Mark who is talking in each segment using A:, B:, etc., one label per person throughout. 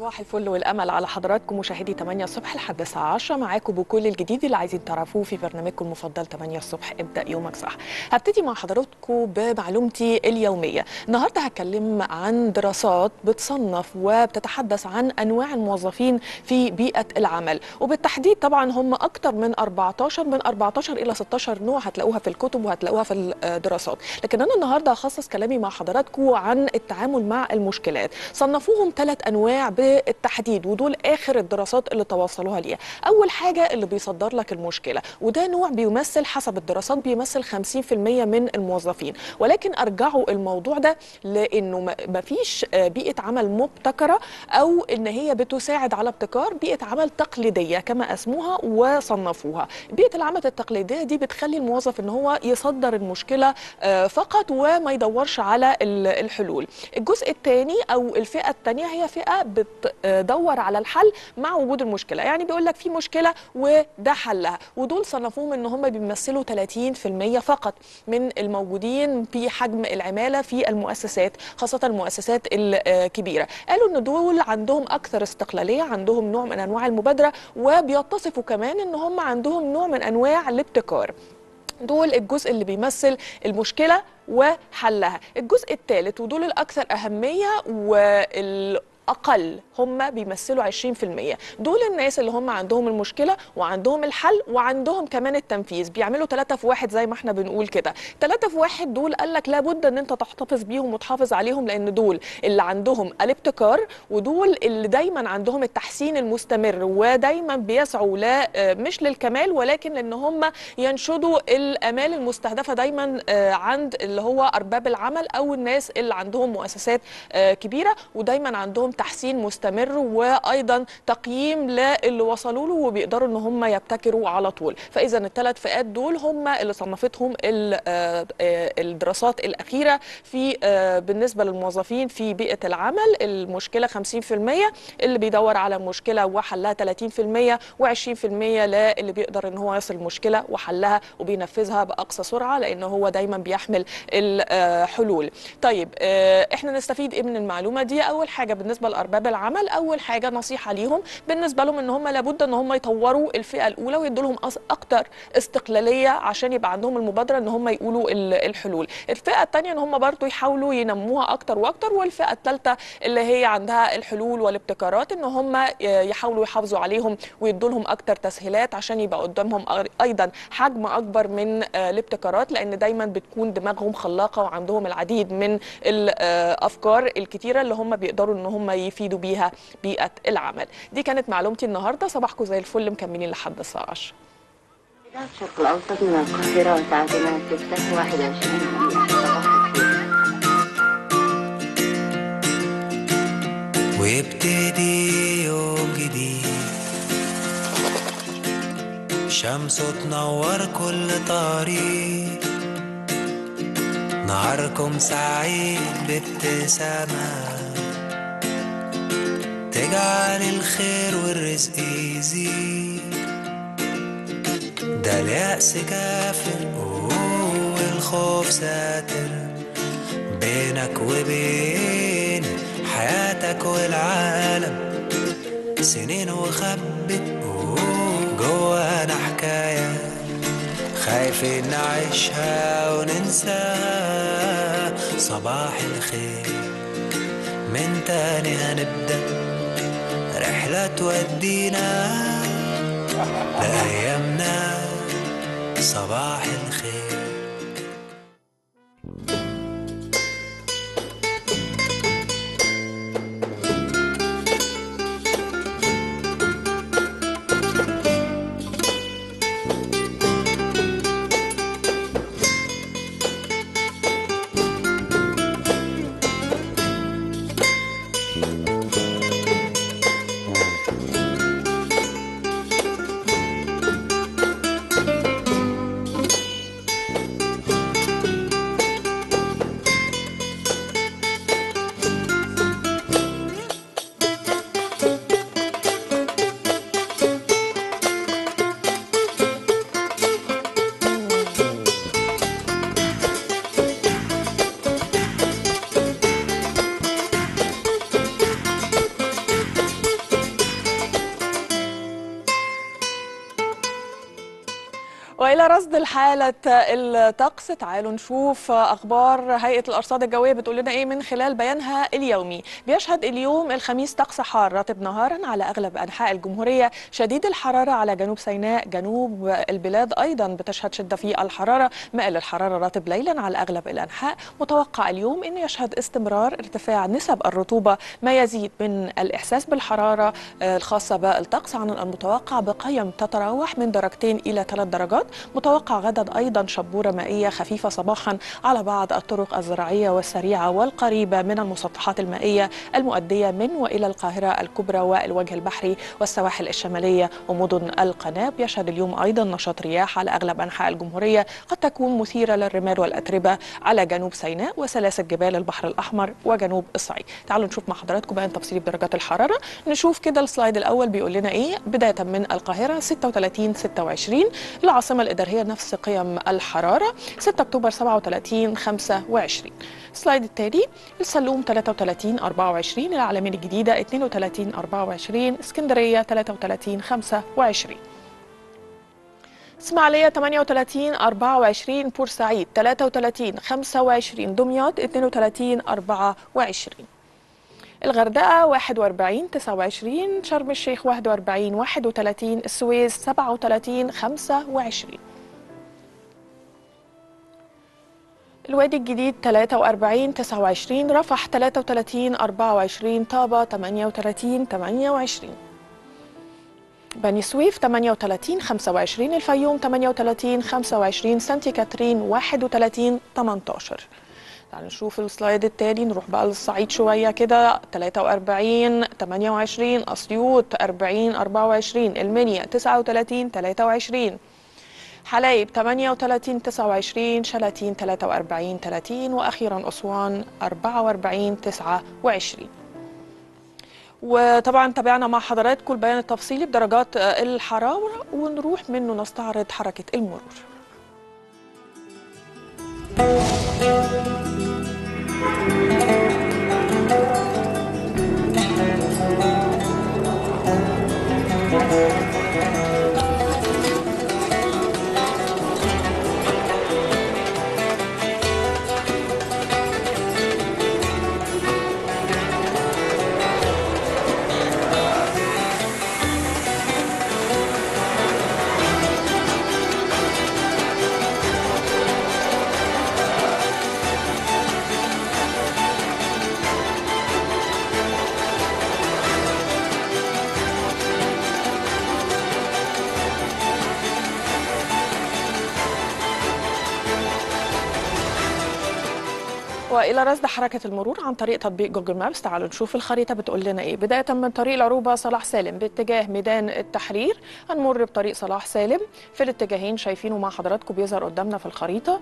A: صباح الفل والامل على حضراتكم مشاهدي 8 الصبح لحد الساعه 10 معاكم بكل الجديد اللي عايزين تعرفوه في برنامجكم المفضل 8 الصبح ابدا يومك صح هبتدي مع حضراتكم بمعلومتي اليوميه النهارده هتكلم عن دراسات بتصنف وبتتحدث عن انواع الموظفين في بيئه العمل وبالتحديد طبعا هم اكتر من 14 من 14 الى 16 نوع هتلاقوها في الكتب وهتلاقوها في الدراسات لكن انا النهارده هخصص كلامي مع حضراتكم عن التعامل مع المشكلات صنفوهم ثلاث انواع بالتحديد ودول اخر الدراسات اللي توصلوها ليها اول حاجه اللي بيصدر لك المشكله وده نوع بيمثل حسب الدراسات بيمثل 50% من الموظفين ولكن ارجعوا الموضوع ده لانه ما فيش بيئه عمل مبتكره او ان هي بتساعد على ابتكار بيئه عمل تقليديه كما اسموها وصنفوها بيئه العمل التقليديه دي بتخلي الموظف ان هو يصدر المشكله فقط وما يدورش على الحلول الجزء الثاني او الفئه الثانيه هي فئه بتدور على الحل مع وجود المشكله يعني بيقول لك في مشكله وده حلها ودول صنفوهم ان هم بيمثلوا 30% فقط من الموجودين في حجم العماله في المؤسسات خاصه المؤسسات الكبيره قالوا ان دول عندهم اكثر استقلاليه عندهم نوع من انواع المبادره وبيتصفوا كمان ان هم عندهم نوع من انواع الابتكار دول الجزء اللي بيمثل المشكله وحلها الجزء الثالث ودول الاكثر اهميه وال اقل هم بيمثلوا 20% دول الناس اللي هم عندهم المشكله وعندهم الحل وعندهم كمان التنفيذ بيعملوا ثلاثة في واحد زي ما احنا بنقول كده ثلاثة في واحد دول قال لك لابد ان انت تحتفظ بيهم وتحافظ عليهم لان دول اللي عندهم الابتكار ودول اللي دايما عندهم التحسين المستمر ودايما بيسعوا لا مش للكمال ولكن لان هم ينشدوا الامال المستهدفه دايما عند اللي هو ارباب العمل او الناس اللي عندهم مؤسسات كبيره ودايما عندهم تحسين مستمر وايضا تقييم للي وصلوا له وبيقدروا ان هم يبتكروا على طول فاذا الثلاث فئات دول هم اللي صنفتهم الدراسات الاخيره في بالنسبه للموظفين في بيئه العمل المشكله 50% اللي بيدور على مشكله وحلها 30% و20% للي بيقدر ان هو يصل مشكله وحلها وبينفذها باقصى سرعه لان هو دايما بيحمل الحلول طيب احنا نستفيد ايه من المعلومه دي اول حاجه بالنسبه لارباب العمل اول حاجه نصيحه ليهم بالنسبه لهم ان هم لابد ان هم يطوروا الفئه الاولى ويدوا لهم اكتر استقلاليه عشان يبقى عندهم المبادره ان هم يقولوا الحلول الفئه الثانيه ان هم برضو يحاولوا ينموها اكتر واكتر والفئه الثالثه اللي هي عندها الحلول والابتكارات ان هم يحاولوا يحافظوا عليهم ويدوا لهم اكتر تسهيلات عشان يبقى قدامهم ايضا حجم اكبر من الابتكارات لان دايما بتكون دماغهم خلاقه وعندهم العديد من الافكار الكتيره اللي هم بيقدروا ان هم يفيدوا بيها بيئه العمل دي كانت معلومتي النهارده صباحكم زي الفل مكملين لحد الساعه 10
B: الشرق الأوسط من القاهرة وساعتنا 6 21 دقيقة صباح
C: ويبتدي يوم جديد شمسه تنور كل طريق نهاركم سعيد بابتسامة تجعل الخير والرزق يزيد ده اليأس كافر والخوف ساتر بينك وبين حياتك والعالم سنين وخبت جوانا حكاية خايفين نعيشها وننساها صباح الخير من تاني هنبدأ رحلة تودينا لأيامنا صباح الخير
A: والى رصد الحاله الطقس تعالوا نشوف اخبار هيئه الارصاد الجويه بتقول لنا ايه من خلال بيانها اليومي بيشهد اليوم الخميس طقس حار رطب نهارا على اغلب انحاء الجمهوريه شديد الحراره على جنوب سيناء جنوب البلاد ايضا بتشهد شده في الحراره مائل الحراره رطب ليلا على اغلب الانحاء متوقع اليوم انه يشهد استمرار ارتفاع نسب الرطوبه ما يزيد من الاحساس بالحراره آه، الخاصه بالطقس عن المتوقع بقيم تتراوح من درجتين الى ثلاث درجات متوقع غدا ايضا شبوره مائيه خفيفه صباحا على بعض الطرق الزراعيه والسريعه والقريبه من المسطحات المائيه المؤديه من والى القاهره الكبرى والوجه البحري والسواحل الشماليه ومدن القناه يشهد اليوم ايضا نشاط رياح على اغلب انحاء الجمهوريه قد تكون مثيره للرمال والاتربه على جنوب سيناء وسلاسل جبال البحر الاحمر وجنوب الصعيد تعالوا نشوف مع حضراتكم بقى تفصيل بدرجات الحراره نشوف كده السلايد الاول بيقول لنا ايه بدايه من القاهره 36 26 العاصمه الاداريه نفس قيم الحراره 6 اكتوبر 37 25 السلايد التالي السلوم 33 24 العالمين الجديده 32 24 اسكندريه 33 25 اسماعيليه 38 24 بورسعيد 33 25 دمياط 32 24 الغردقة 41 29 شرم الشيخ 41 31 السويس 37 25 الوادي الجديد 43 29 رفح 33 24 طابة 38 28 بني سويف 38 25 الفيوم 38 25 سانتي كاترين 31 18 تعالوا نشوف السلايد التالي نروح بقى للصعيد شويه كده 43 28 اسيوط 40 24 المنيا 39 23 حلايب 38 29 شلاتين 43 30 واخيرا اسوان 44 29 وطبعا تابعنا مع حضراتكم البيان التفصيلي بدرجات الحراره ونروح منه نستعرض حركه المرور والى رصد حركه المرور عن طريق تطبيق جوجل مابس تعالوا نشوف الخريطه بتقول لنا ايه بدايه من طريق العروبه صلاح سالم باتجاه ميدان التحرير هنمر بطريق صلاح سالم في الاتجاهين شايفينه مع حضراتكم بيظهر قدامنا في الخريطه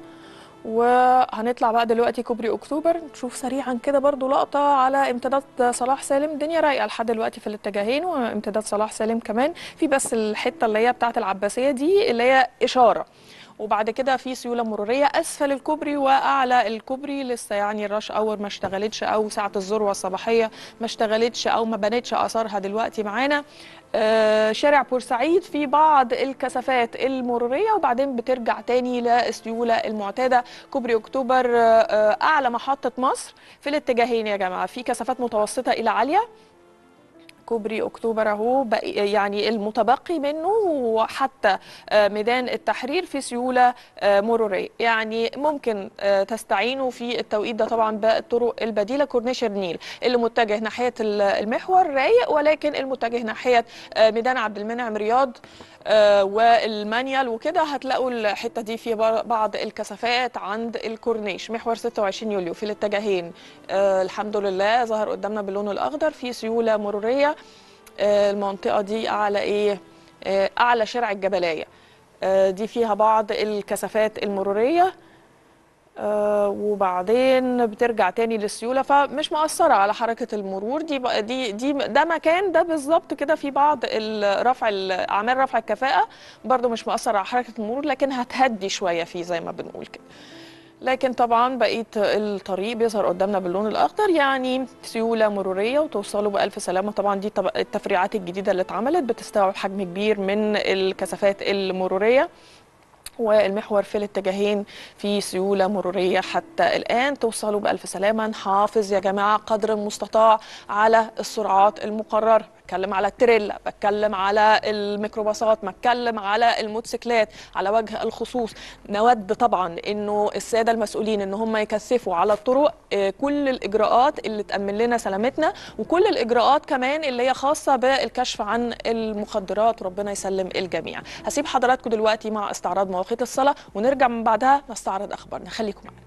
A: وهنطلع بقى دلوقتي كوبري اكتوبر نشوف سريعا كده برضو لقطه على امتداد صلاح سالم الدنيا رايقه لحد دلوقتي في الاتجاهين وامتداد صلاح سالم كمان في بس الحته اللي هي بتاعه العباسيه دي اللي هي اشاره وبعد كده في سيوله مروريه اسفل الكوبري واعلى الكوبري لسه يعني الراش اور ما اشتغلتش او ساعه الذروه الصباحيه ما اشتغلتش او ما بنتش اثارها دلوقتي معانا آه شارع بورسعيد في بعض الكثافات المروريه وبعدين بترجع تاني للسيوله المعتاده كوبري اكتوبر آه اعلى محطه مصر في الاتجاهين يا جماعه في كثافات متوسطه الى عاليه كوبري اكتوبر اهو يعني المتبقي منه وحتى ميدان التحرير في سيوله مروريه يعني ممكن تستعينوا في التوقيت ده طبعا بالطرق البديله كورنيش النيل اللي متجه ناحيه المحور رايق ولكن المتجه ناحيه ميدان عبد المنعم رياض والمانيال وكده هتلاقوا الحته دي في بعض الكثافات عند الكورنيش محور 26 يوليو في الاتجاهين الحمد لله ظهر قدامنا باللون الاخضر في سيوله مروريه المنطقه دي اعلى ايه اعلى شارع الجبلايه دي فيها بعض الكثافات المروريه آه وبعدين بترجع تاني للسيوله فمش مأثره على حركه المرور دي دي دي ده مكان ده بالظبط كده في بعض رفع اعمال رفع الكفاءه برده مش مأثر على حركه المرور لكن هتهدي شويه فيه زي ما بنقول كده لكن طبعا بقيه الطريق بيظهر قدامنا باللون الاخضر يعني سيوله مروريه وتوصلوا بالف سلامه طبعا دي التفريعات الجديده اللي اتعملت بتستوعب حجم كبير من الكثافات المروريه والمحور في الاتجاهين في سيولة مرورية حتى الآن توصلوا بألف سلامة نحافظ يا جماعة قدر المستطاع على السرعات المقررة بتكلم على التريلا بتكلم على الميكروباصات بتكلم على الموتوسيكلات على وجه الخصوص نود طبعا انه الساده المسؤولين ان هم يكثفوا على الطرق آه، كل الاجراءات اللي تامن لنا سلامتنا وكل الاجراءات كمان اللي هي خاصه بالكشف عن المخدرات وربنا يسلم الجميع هسيب حضراتكم دلوقتي مع استعراض مواقيت الصلاه ونرجع من بعدها نستعرض اخبارنا خليكم معنا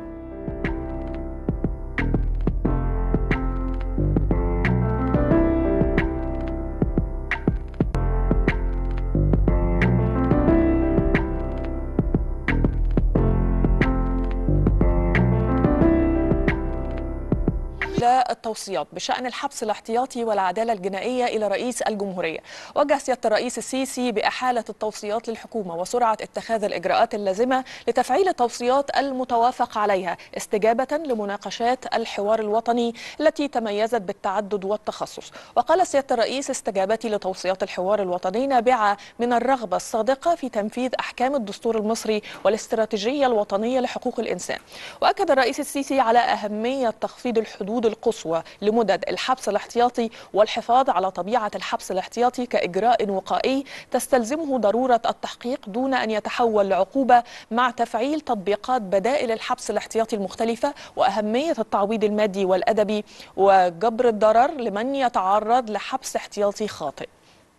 A: للتوصيات بشأن الحبس الاحتياطي والعدالة الجنائية إلى رئيس الجمهورية وجه سيادة الرئيس السيسي بإحالة التوصيات للحكومة وسرعة اتخاذ الإجراءات اللازمة لتفعيل التوصيات المتوافق عليها استجابة لمناقشات الحوار الوطني التي تميزت بالتعدد والتخصص وقال سيادة الرئيس استجابتي لتوصيات الحوار الوطني نابعة من الرغبة الصادقة في تنفيذ أحكام الدستور المصري والاستراتيجية الوطنية لحقوق الإنسان وأكد الرئيس السيسي على أهمية تخفيض الحدود القصوى لمدد الحبس الاحتياطي والحفاظ على طبيعة الحبس الاحتياطي كإجراء وقائي تستلزمه ضرورة التحقيق دون أن يتحول لعقوبة مع تفعيل تطبيقات بدائل الحبس الاحتياطي المختلفة وأهمية التعويض المادي والأدبي وجبر الضرر لمن يتعرض لحبس احتياطي خاطئ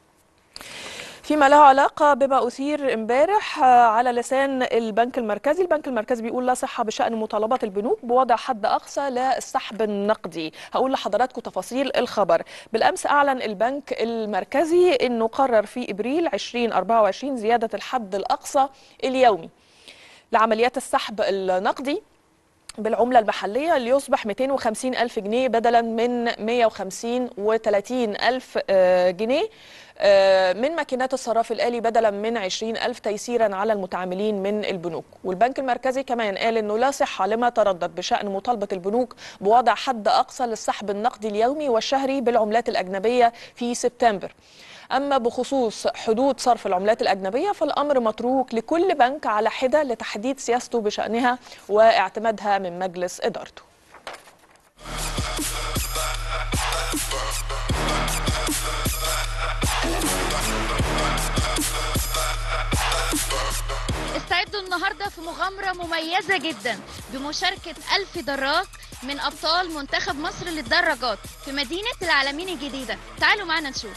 A: فيما له علاقة بما أثير امبارح آه، على لسان البنك المركزي البنك المركزي بيقول لا صحة بشأن مطالبات البنوك بوضع حد أقصى للسحب النقدي هقول لحضراتكم تفاصيل الخبر بالأمس أعلن البنك المركزي أنه قرر في إبريل 2024 زيادة الحد الأقصى اليومي لعمليات السحب النقدي بالعملة المحلية ليصبح 250 ألف جنيه بدلا من 150 و30 ألف آه، جنيه آه، من ماكينات الصراف الآلي بدلا من 20 ألف تيسيرا على المتعاملين من البنوك والبنك المركزي كمان قال أنه لا صحة لما تردد بشأن مطالبة البنوك بوضع حد أقصى للسحب النقدي اليومي والشهري بالعملات الأجنبية في سبتمبر أما بخصوص حدود صرف العملات الأجنبية فالأمر متروك لكل بنك على حدة لتحديد سياسته بشأنها واعتمادها من مجلس إدارته
D: استعدوا النهارده في مغامرة مميزة جدا بمشاركة ألف دراك من أبطال منتخب مصر للدراجات في مدينة العالمين الجديدة تعالوا معنا نشوف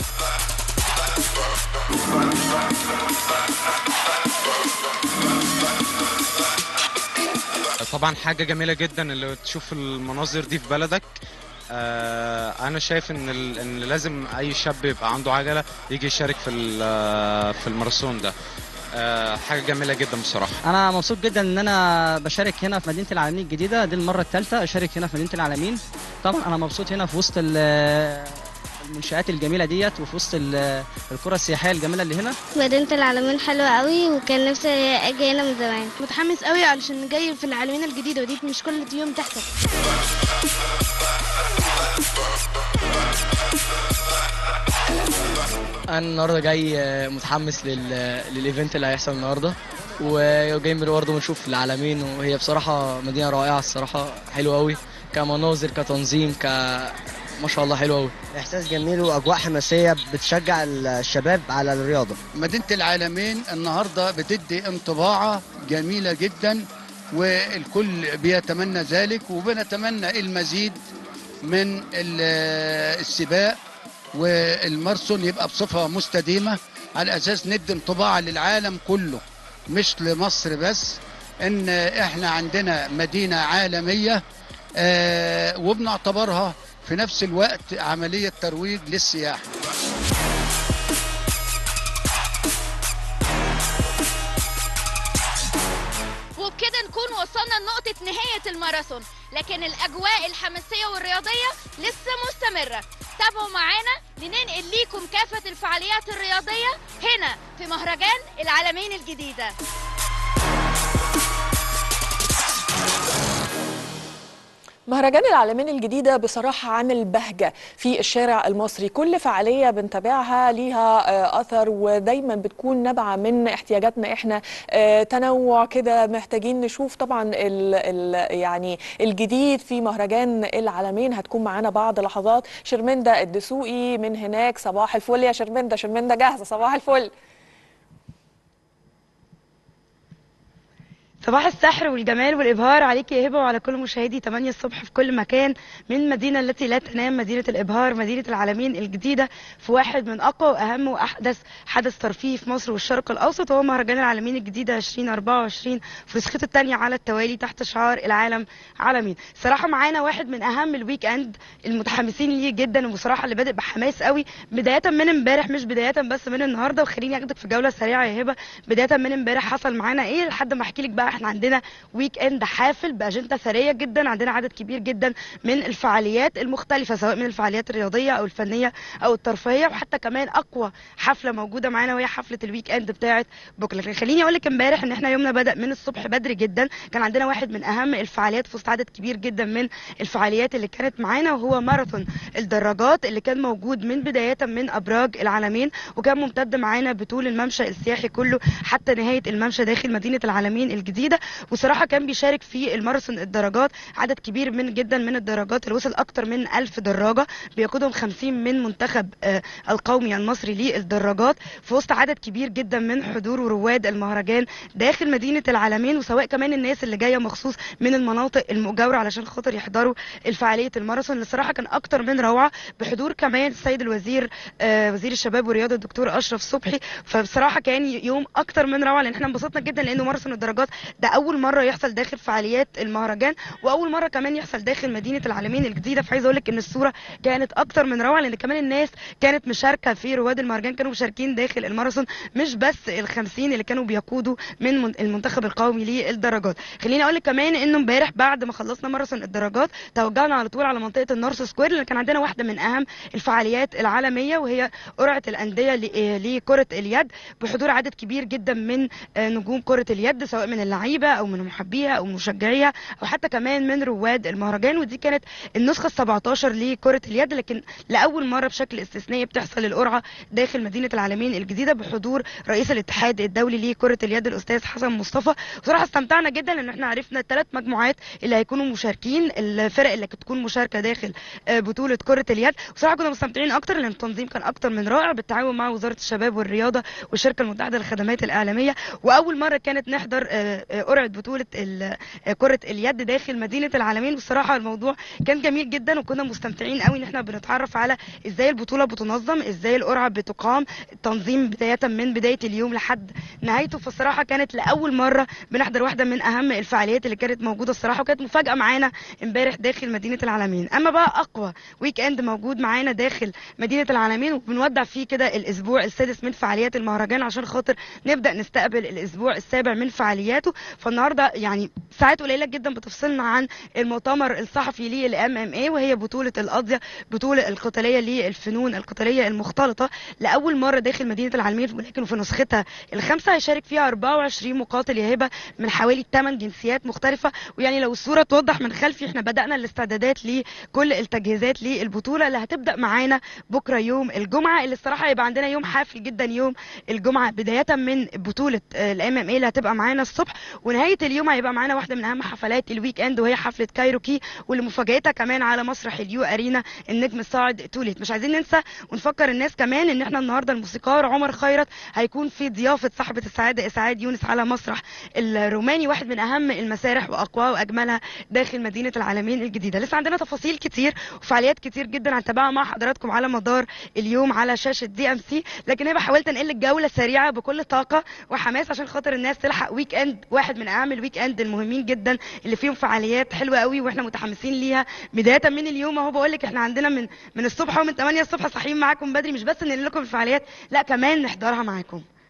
E: طبعا حاجة جميلة جدا اللي تشوف المناظر دي في بلدك آه، انا شايف ان ال- ان لازم اي شاب يبقى عنده عجلة يجي يشارك في ال- في الماراثون ده آه، حاجة جميلة جدا بصراحة
F: انا مبسوط جدا ان انا بشارك هنا في مدينه العالمين الجديده دي المره الثالثه اشارك هنا في مدينه العالمين طبعا انا مبسوط هنا في وسط ال- المنشآت الجميله ديت وفي وسط ال- القرى السياحيه الجميله اللي هنا
G: مدينة العالمين حلوة قوي وكان نفسي اجي هنا من زمان
H: متحمس قوي علشان جاي في العالمين الجديدة ودي مش كل يوم تحصل
I: انا النهارده جاي آه، متحمس لل... للايفنت اللي هيحصل النهارده وجاي من برضه بنشوف العالمين وهي بصراحه مدينه رائعه الصراحه حلوه قوي كمناظر كتنظيم ك ما شاء الله حلوه قوي
J: احساس جميل واجواء حماسيه بتشجع الشباب على الرياضه
K: مدينة العالمين النهاردة بتدي انطباعة جميلة جدا والكل بيتمنى ذلك وبنتمنى المزيد من ال- السباق والمارسون يبقى بصفة مستديمة على أساس ندي انطباع للعالم كله مش لمصر بس إن إحنا عندنا مدينة عالمية آه، وبنعتبرها في نفس الوقت عملية ترويج للسياحة
D: وبكده نكون وصلنا لنقطة نهاية الماراثون لكن الأجواء الحماسية والرياضية لسه مستمرة تابعوا معانا لننقل ليكم كافة الفعاليات الرياضية هنا في مهرجان العالمين الجديدة
A: مهرجان العالمين الجديدة بصراحة عامل بهجة في الشارع المصري كل فعالية بنتابعها ليها آه، أثر ودايما بتكون نابعة من احتياجاتنا احنا آه، تنوع كده محتاجين نشوف طبعا ال ال يعني الجديد في مهرجان العالمين هتكون معانا بعد لحظات شرمندة الدسوقي من هناك صباح الفل يا شرمندة شرمندة جاهزة صباح الفل
L: صباح السحر والجمال والإبهار عليك يا هبة وعلى كل مشاهدي 8 الصبح في كل مكان من مدينة التي لا تنام مدينة الإبهار مدينة العالمين الجديدة في واحد من أقوى وأهم وأحدث حدث ترفيهي في مصر والشرق الأوسط وهو مهرجان العالمين الجديدة 2024 في نسخته الثانية على التوالي تحت شعار العالم عالمين صراحة معانا واحد من أهم الويك أند المتحمسين ليه جدا وبصراحة اللي بادئ بحماس قوي بداية من امبارح مش بداية بس من النهاردة وخليني أخدك في جولة سريعة يا هبة بداية من امبارح حصل معانا إيه لحد ما أحكي لك بقى احنا عندنا ويك اند حافل باجنده ثريه جدا عندنا عدد كبير جدا من الفعاليات المختلفه سواء من الفعاليات الرياضيه او الفنيه او الترفيهيه وحتى كمان اقوى حفله موجوده معانا وهي حفله الويك اند بتاعه بكره لكن خليني اقول لك امبارح ان احنا يومنا بدا من الصبح بدري جدا كان عندنا واحد من اهم الفعاليات في وسط عدد كبير جدا من الفعاليات اللي كانت معانا وهو ماراثون الدراجات اللي كان موجود من بدايه من ابراج العالمين وكان ممتد معانا بطول الممشى السياحي كله حتى نهايه الممشى داخل مدينه العالمين الجديده وصراحه كان بيشارك في الماراثون الدراجات عدد كبير من جدا من الدراجات اللي وصل اكتر من ألف دراجه بيقودهم 50 من منتخب آه، القومي المصري للدراجات في وسط عدد كبير جدا من حضور ورواد المهرجان داخل مدينه العالمين وسواء كمان الناس اللي جايه مخصوص من المناطق المجاوره علشان خاطر يحضروا الفعاليه الماراثون اللي الصراحه كان اكتر من روعه بحضور كمان السيد الوزير آه، وزير الشباب والرياضه الدكتور اشرف صبحي فبصراحه كان يوم اكتر من روعه لان احنا انبسطنا جدا لانه ماراثون الدراجات ده اول مره يحصل داخل فعاليات المهرجان واول مره كمان يحصل داخل مدينه العالمين الجديده فعايزه اقول لك ان الصوره كانت اكتر من روعه لان كمان الناس كانت مشاركه في رواد المهرجان كانوا مشاركين داخل الماراثون مش بس ال 50 اللي كانوا بيقودوا من من- المنتخب القومي للدراجات خليني اقول لك كمان انه امبارح بعد ما خلصنا ماراثون الدراجات توجهنا على طول على منطقه النورث سكوير لان كان عندنا واحده من اهم الفعاليات العالميه وهي قرعه الانديه ل- آه، لكره اليد بحضور عدد كبير جدا من آه، نجوم كره اليد سواء من اللعيبه او من محبيها او مشجعيها او حتى كمان من رواد المهرجان ودي كانت النسخه ال 17 لكره اليد لكن لاول مره بشكل استثنائي بتحصل القرعه داخل مدينه العالمين الجديده بحضور رئيس الاتحاد الدولي لكره اليد الاستاذ حسن مصطفى بصراحه استمتعنا جدا لان احنا عرفنا الثلاث مجموعات اللي هيكونوا مشاركين الفرق اللي هتكون مشاركه داخل آه، بطوله كره اليد بصراحه كنا مستمتعين اكتر لان التنظيم كان اكتر من رائع بالتعاون مع وزاره الشباب والرياضه والشركه المتحده للخدمات الاعلاميه واول مره كانت نحضر آه، آه، قرعه بطوله ال- آه، كره اليد داخل مدينه العالمين بصراحه الموضوع كان جميل جدا وكنا مستمتعين قوي ان احنا بنتعرف على ازاي البطوله بتنظم ازاي القرعه بتقام التنظيم بدايه من بدايه اليوم لحد نهايته فالصراحه كانت لاول مره بنحضر واحده من اهم الفعاليات اللي كانت موجوده الصراحه وكانت مفاجاه معانا امبارح داخل مدينه العالمين اما بقى اقوى ويك اند موجود معانا داخل مدينه العالمين وبنودع فيه كده الاسبوع السادس من فعاليات المهرجان عشان خاطر نبدا نستقبل الاسبوع السابع من فعالياته فالنهارده يعني ساعات قليله جدا بتفصلنا عن المؤتمر الصحفي للام ام اي وهي بطوله القاضيه بطوله القتاليه للفنون القتاليه المختلطه لاول مره داخل مدينه العالمين ولكن في نسختها الخامسه هيشارك فيها 24 مقاتل يا هبه من حوالي 8 جنسيات مختلفه ويعني لو الصوره توضح من خلفي احنا بدانا الاستعدادات لكل التجهيزات للبطوله اللي هتبدا معانا بكره يوم الجمعه اللي الصراحه هيبقى عندنا يوم حافل جدا يوم الجمعه بدايه من بطوله الام ام اي اللي هتبقى معانا الصبح ونهايه اليوم هيبقى معانا واحده من اهم حفلات الويك اند وهي حفله كايروكي واللي مفاجاتها كمان على مسرح اليو ارينا النجم الصاعد توليت مش عايزين ننسى ونفكر الناس كمان ان احنا النهارده الموسيقار عمر خيرت هيكون في ضيافه صاحبه السعاده اسعاد يونس على مسرح الروماني واحد من اهم المسارح واقواها واجملها داخل مدينه العالمين الجديده لسه عندنا تفاصيل كتير وفعاليات كتير جدا هنتابعها مع حضراتكم على مدار اليوم على شاشه دي ام سي لكن انا حاولت انقل لك جوله سريعه بكل طاقه وحماس عشان خاطر الناس تلحق ويك اند واحد من اهم الويك اند المهمين جدا اللي فيهم فعاليات حلوه قوي واحنا متحمسين ليها بدايه من اليوم اهو بقول لك احنا عندنا من من الصبح ومن 8 الصبح صاحيين معاكم بدري مش بس ننقل لكم الفعاليات لا كمان نحضرها معاكم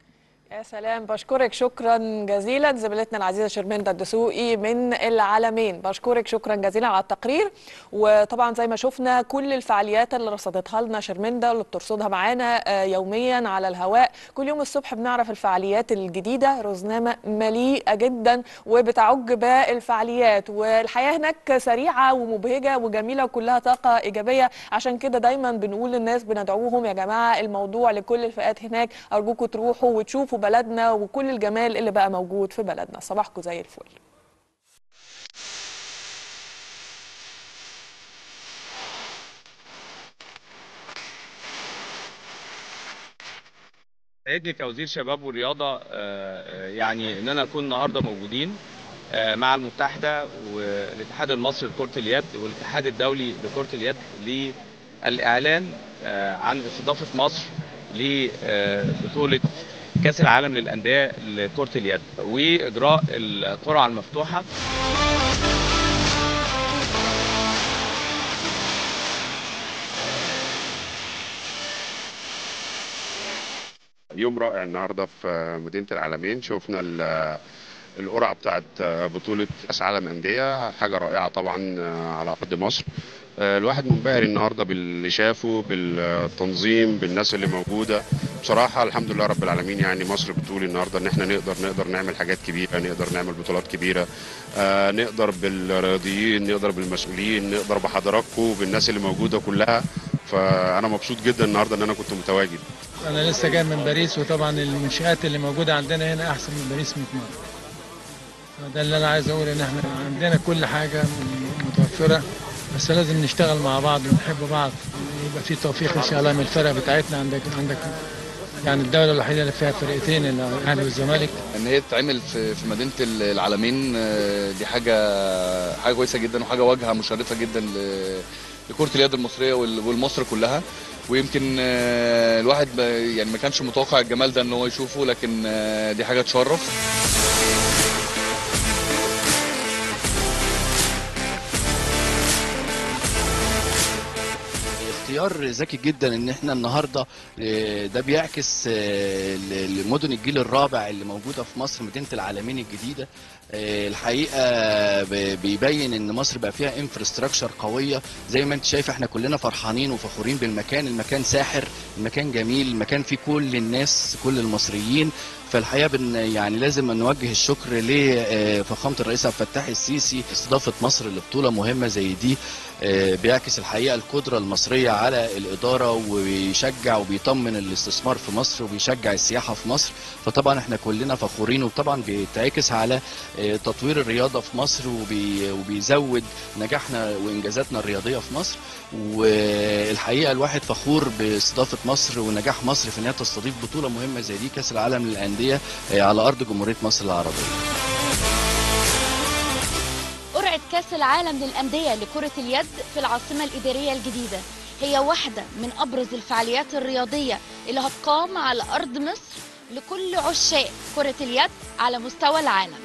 A: يا سلام بشكرك شكرا جزيلا زميلتنا العزيزه شرمنده الدسوقي من العالمين بشكرك شكرا جزيلا على التقرير وطبعا زي ما شفنا كل الفعاليات اللي رصدتها لنا شرمنده اللي بترصدها معانا آه، يوميا على الهواء كل يوم الصبح بنعرف الفعاليات الجديده رزنامه مليئه جدا وبتعج باقي الفعاليات والحياه هناك سريعه ومبهجه وجميله وكلها طاقه ايجابيه عشان كده دايما بنقول للناس بندعوهم يا جماعه الموضوع لكل الفئات هناك ارجوكم تروحوا وتشوفوا بلدنا وكل الجمال اللي بقى موجود في بلدنا صباحكم زي الفل
M: سعيدني كوزير شباب والرياضة آه، آه، يعني إن أنا أكون النهاردة موجودين آه، مع المتحدة والاتحاد المصري لكرة اليد والاتحاد الدولي لكرة اليد للإعلان آه، عن استضافة مصر لبطولة كأس العالم للأندية لكرة اليد وإجراء القرعة المفتوحة
N: يوم رائع النهارده في مدينه العالمين شفنا ال- القرعه بتاعت بطوله كاس عالم انديه حاجه رائعه طبعا على ارض مصر الواحد منبهر النهارده باللي شافه بالتنظيم بالناس اللي موجوده بصراحه الحمد لله رب العالمين يعني مصر بتقول النهارده ان احنا نقدر نقدر نعمل حاجات كبيره نقدر نعمل بطولات كبيره آه، نقدر بالرياضيين نقدر بالمسؤولين نقدر بحضراتكم بالناس اللي موجوده كلها فانا مبسوط جدا النهارده ان انا كنت متواجد
O: انا لسه جاي من باريس وطبعا المنشآت اللي موجوده عندنا هنا احسن من باريس 100 مره ده اللي انا عايز اقول ان احنا عندنا كل حاجه متوفره بس لازم نشتغل مع بعض ونحب بعض يبقى في توفيق ان شاء الله من الفرق بتاعتنا عندك عندك يعني الدوله الوحيده اللي فيها فرقتين الاهلي والزمالك
P: ان هي تتعمل في في مدينه العالمين آه، دي حاجه حاجه كويسه جدا وحاجه واجهه مشرفه جدا ل- لكره اليد المصريه وال- والمصر كلها ويمكن آه، الواحد ب- يعني ما كانش متوقع الجمال ده ان هو يشوفه لكن آه، دي حاجه تشرف
Q: اختيار ذكي جدا ان احنا النهارده آه، ده بيعكس آه، ل- لمدن الجيل الرابع اللي موجوده في مصر مدينه العالمين الجديده آه، الحقيقه ب- بيبين ان مصر بقى فيها انفراستراكشر قويه زي ما انت شايف احنا كلنا فرحانين وفخورين بالمكان المكان ساحر المكان جميل المكان فيه كل الناس كل المصريين فالحقيقه بن يعني لازم نوجه الشكر لفخامه الرئيس عبد الفتاح السيسي استضافه مصر لبطوله مهمه زي دي آه، بيعكس الحقيقه القدره المصريه على الاداره وبيشجع وبيطمن الاستثمار في مصر وبيشجع السياحه في مصر فطبعا احنا كلنا فخورين وطبعا بيتعكس على آه، تطوير الرياضه في مصر وبي وبيزود نجاحنا وانجازاتنا الرياضيه في مصر والحقيقه الواحد فخور باستضافه مصر ونجاح مصر في انها تستضيف بطوله مهمه زي دي كاس العالم للانديه آه، على ارض جمهوريه مصر العربيه
D: قرعة كأس العالم للأندية لكرة اليد في العاصمة الإدارية الجديدة هي واحدة من أبرز الفعاليات الرياضية اللي هتقام على أرض مصر لكل عشاق كرة اليد على مستوى العالم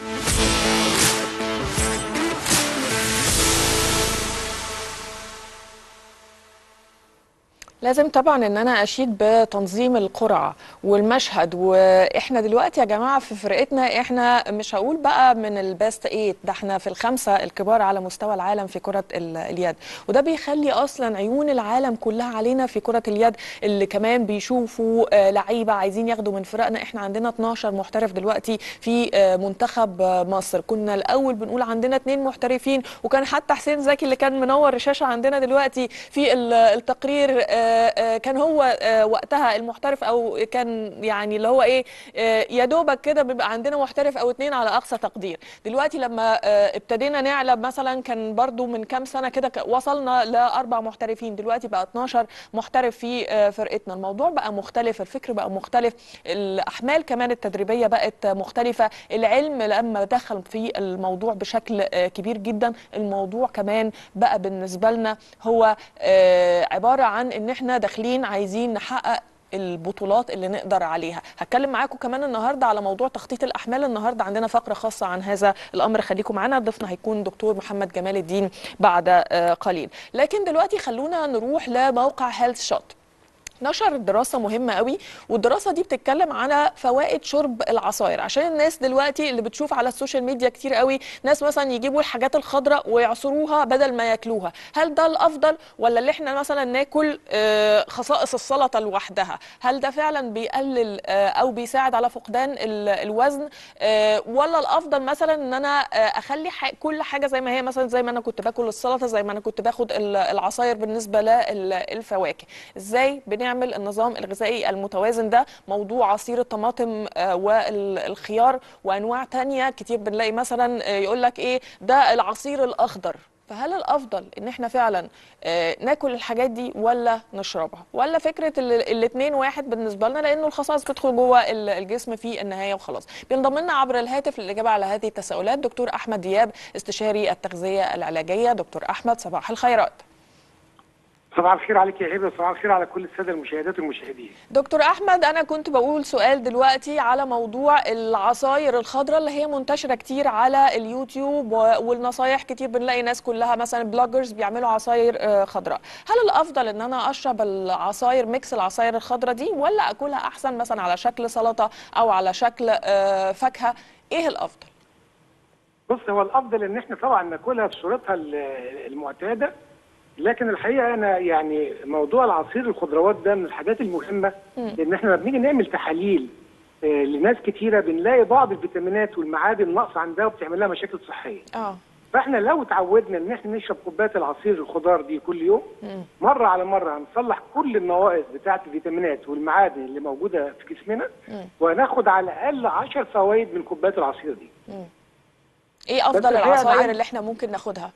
A: لازم طبعا ان انا اشيد بتنظيم القرعه والمشهد واحنا دلوقتي يا جماعه في فرقتنا احنا مش هقول بقى من البيست 8 ده احنا في الخمسه الكبار على مستوى العالم في كره ال- اليد وده بيخلي اصلا عيون العالم كلها علينا في كره اليد اللي كمان بيشوفوا آه، لعيبه عايزين ياخدوا من فرقنا احنا عندنا 12 محترف دلوقتي في آه، منتخب آه، مصر كنا الاول بنقول عندنا اثنين محترفين وكان حتى حسين زكي اللي كان منور الشاشه عندنا دلوقتي في ال- التقرير آه، آه، كان هو آه، وقتها المحترف او كان يعني اللي هو ايه آه، يا دوبك كده بيبقى عندنا محترف او اتنين على اقصى تقدير دلوقتي لما آه، ابتدينا نعلى مثلا كان برضو من كام سنه كده ك- وصلنا لاربع محترفين دلوقتي بقى 12 محترف في آه، فرقتنا الموضوع بقى مختلف الفكر بقى مختلف الاحمال كمان التدريبيه بقت مختلفه العلم لما دخل في الموضوع بشكل آه، كبير جدا الموضوع كمان بقى بالنسبه لنا هو آه، عباره عن ان احنا داخلين عايزين نحقق البطولات اللي نقدر عليها هتكلم معاكم كمان النهارده على موضوع تخطيط الاحمال النهارده عندنا فقره خاصه عن هذا الامر خليكم معانا ضيفنا هيكون دكتور محمد جمال الدين بعد آه، قليل لكن دلوقتي خلونا نروح لموقع هيلث شوت نشر دراسة مهمة قوي والدراسة دي بتتكلم على فوائد شرب العصاير عشان الناس دلوقتي اللي بتشوف على السوشيال ميديا كتير قوي ناس مثلا يجيبوا الحاجات الخضراء ويعصروها بدل ما ياكلوها هل ده الأفضل ولا اللي احنا مثلا ناكل آه، خصائص السلطة لوحدها هل ده فعلا بيقلل آه، أو بيساعد على فقدان ال- الوزن آه، ولا الأفضل مثلا ان انا آه، اخلي ح- كل حاجة زي ما هي مثلا زي ما انا كنت باكل السلطة زي ما انا كنت باخد ال- العصاير بالنسبة للفواكه ازاي بنعمل النظام الغذائي المتوازن ده موضوع عصير الطماطم آه، والخيار وانواع تانية كتير بنلاقي مثلا آه، يقول لك ايه ده العصير الاخضر فهل الافضل ان احنا فعلا آه، ناكل الحاجات دي ولا نشربها ولا فكره الاثنين واحد بالنسبه لنا لانه الخصائص بتدخل جوه ال- الجسم في النهايه وخلاص بينضم لنا عبر الهاتف للاجابه على هذه التساؤلات دكتور احمد دياب استشاري التغذيه العلاجيه دكتور احمد صباح الخيرات
R: صباح الخير عليك يا هبه صباح الخير على كل الساده المشاهدات والمشاهدين
A: دكتور احمد انا كنت بقول سؤال دلوقتي على موضوع العصاير الخضراء اللي هي منتشره كتير على اليوتيوب و- والنصايح كتير بنلاقي ناس كلها مثلا بلوجرز بيعملوا عصاير آه، خضراء هل الافضل ان انا اشرب العصاير ميكس العصاير الخضراء دي ولا اكلها احسن مثلا على شكل سلطه او على شكل آه، فاكهه ايه الافضل
R: بص هو الافضل ان احنا طبعا ناكلها بصورتها ال- المعتاده لكن الحقيقه انا يعني موضوع العصير الخضروات ده من الحاجات المهمه لان احنا لما بنيجي نعمل تحاليل آه، لناس كتيره بنلاقي بعض الفيتامينات والمعادن ناقصه عندها وبتعمل لها مشاكل صحيه
A: اه
R: فاحنا لو اتعودنا ان احنا نشرب كوبايه العصير الخضار دي كل يوم مره على مره هنصلح كل النواقص بتاعه الفيتامينات والمعادن اللي موجوده في جسمنا وهناخد على الاقل 10 فوائد من كوبايه العصير دي
A: ايه
R: بس
A: افضل
R: الحقيقة أنا
A: العصاير
R: عندي-
A: اللي احنا ممكن ناخدها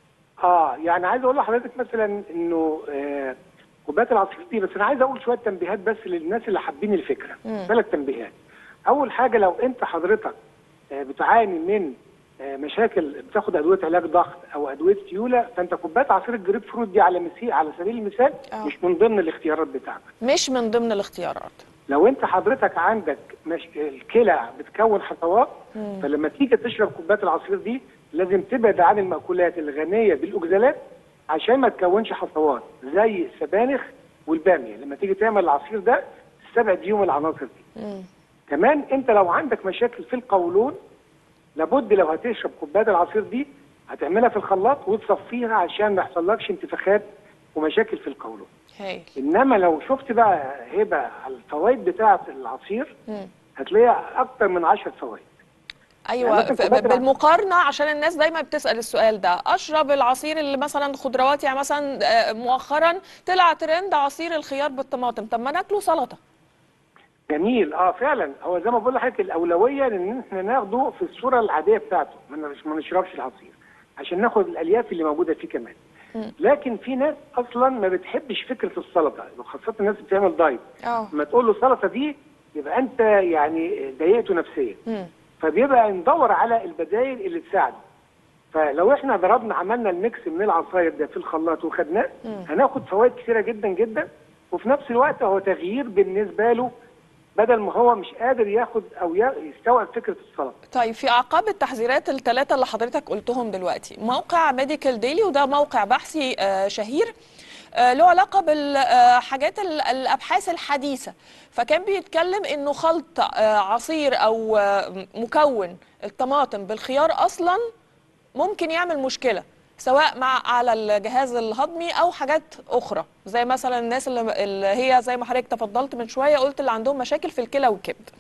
R: اه يعني عايز اقول لحضرتك مثلا انه آه كوبايه العصير دي بس انا عايز اقول شويه تنبيهات بس للناس اللي حابين الفكره
S: مم.
R: ثلاث تنبيهات اول حاجه لو انت حضرتك آه بتعاني من آه مشاكل بتاخد ادويه علاج ضغط او ادويه سيوله فانت كوبايه عصير الجريب فروت دي على مسي على سبيل المثال
A: آه.
R: مش من ضمن الاختيارات بتاعتك
A: مش من ضمن الاختيارات
R: لو انت حضرتك عندك مش... الكلى بتكون حصوات
A: مم.
R: فلما تيجي تشرب كوبايه العصير دي لازم تبعد عن المأكولات الغنيه بالاوكزالات عشان ما تكونش حصوات زي السبانخ والباميه لما تيجي تعمل العصير ده استبعد فيهم العناصر دي كمان انت لو عندك مشاكل في القولون لابد لو هتشرب كوبايه العصير دي هتعملها في الخلاط وتصفيها عشان ما يحصلكش انتفاخات ومشاكل في القولون
A: هايل
R: انما لو شفت بقى هبه على الفوائد بتاعه العصير
A: مم.
R: هتلاقيها اكتر من 10 فوائد
A: ايوه
R: يعني مثلا
A: ف-
R: كوباية الع-
A: بالمقارنه عشان الناس دايما بتسال السؤال ده اشرب العصير اللي مثلا خضروات يعني مثلا آه، مؤخرا طلع ترند عصير الخيار بالطماطم طب ما ناكله سلطه
R: جميل اه فعلا هو زي ما بقول لحضرتك الاولويه ان احنا ناخده في الصوره العاديه بتاعته ما نش- ما نشربش العصير عشان ناخد الالياف اللي موجوده فيه كمان لكن في ناس اصلا ما بتحبش فكره السلطه وخاصه الناس اللي بتعمل دايت
A: اه
R: لما تقول له سلطه دي يبقى انت يعني ضايقته نفسيا فبيبقى ندور على البدائل اللي تساعده فلو احنا ضربنا عملنا الميكس من العصاير ده في الخلاط وخدناه هناخد فوائد كثيره جدا جدا وفي نفس الوقت هو تغيير بالنسبه له بدل ما هو مش قادر ياخد او ي- يستوعب فكره السلطه
A: طيب في اعقاب التحذيرات الثلاثه اللي حضرتك قلتهم دلوقتي موقع ميديكال ديلي وده موقع بحثي آه، شهير آه، له علاقه بالحاجات الابحاث الحديثه فكان بيتكلم انه خلط آه، عصير او آه، مكون الطماطم بالخيار اصلا ممكن يعمل مشكله سواء مع على الجهاز الهضمي او حاجات اخرى زي مثلا الناس اللي, اللي هي زي ما حضرتك تفضلت من شويه قلت اللي عندهم مشاكل في الكلى والكبد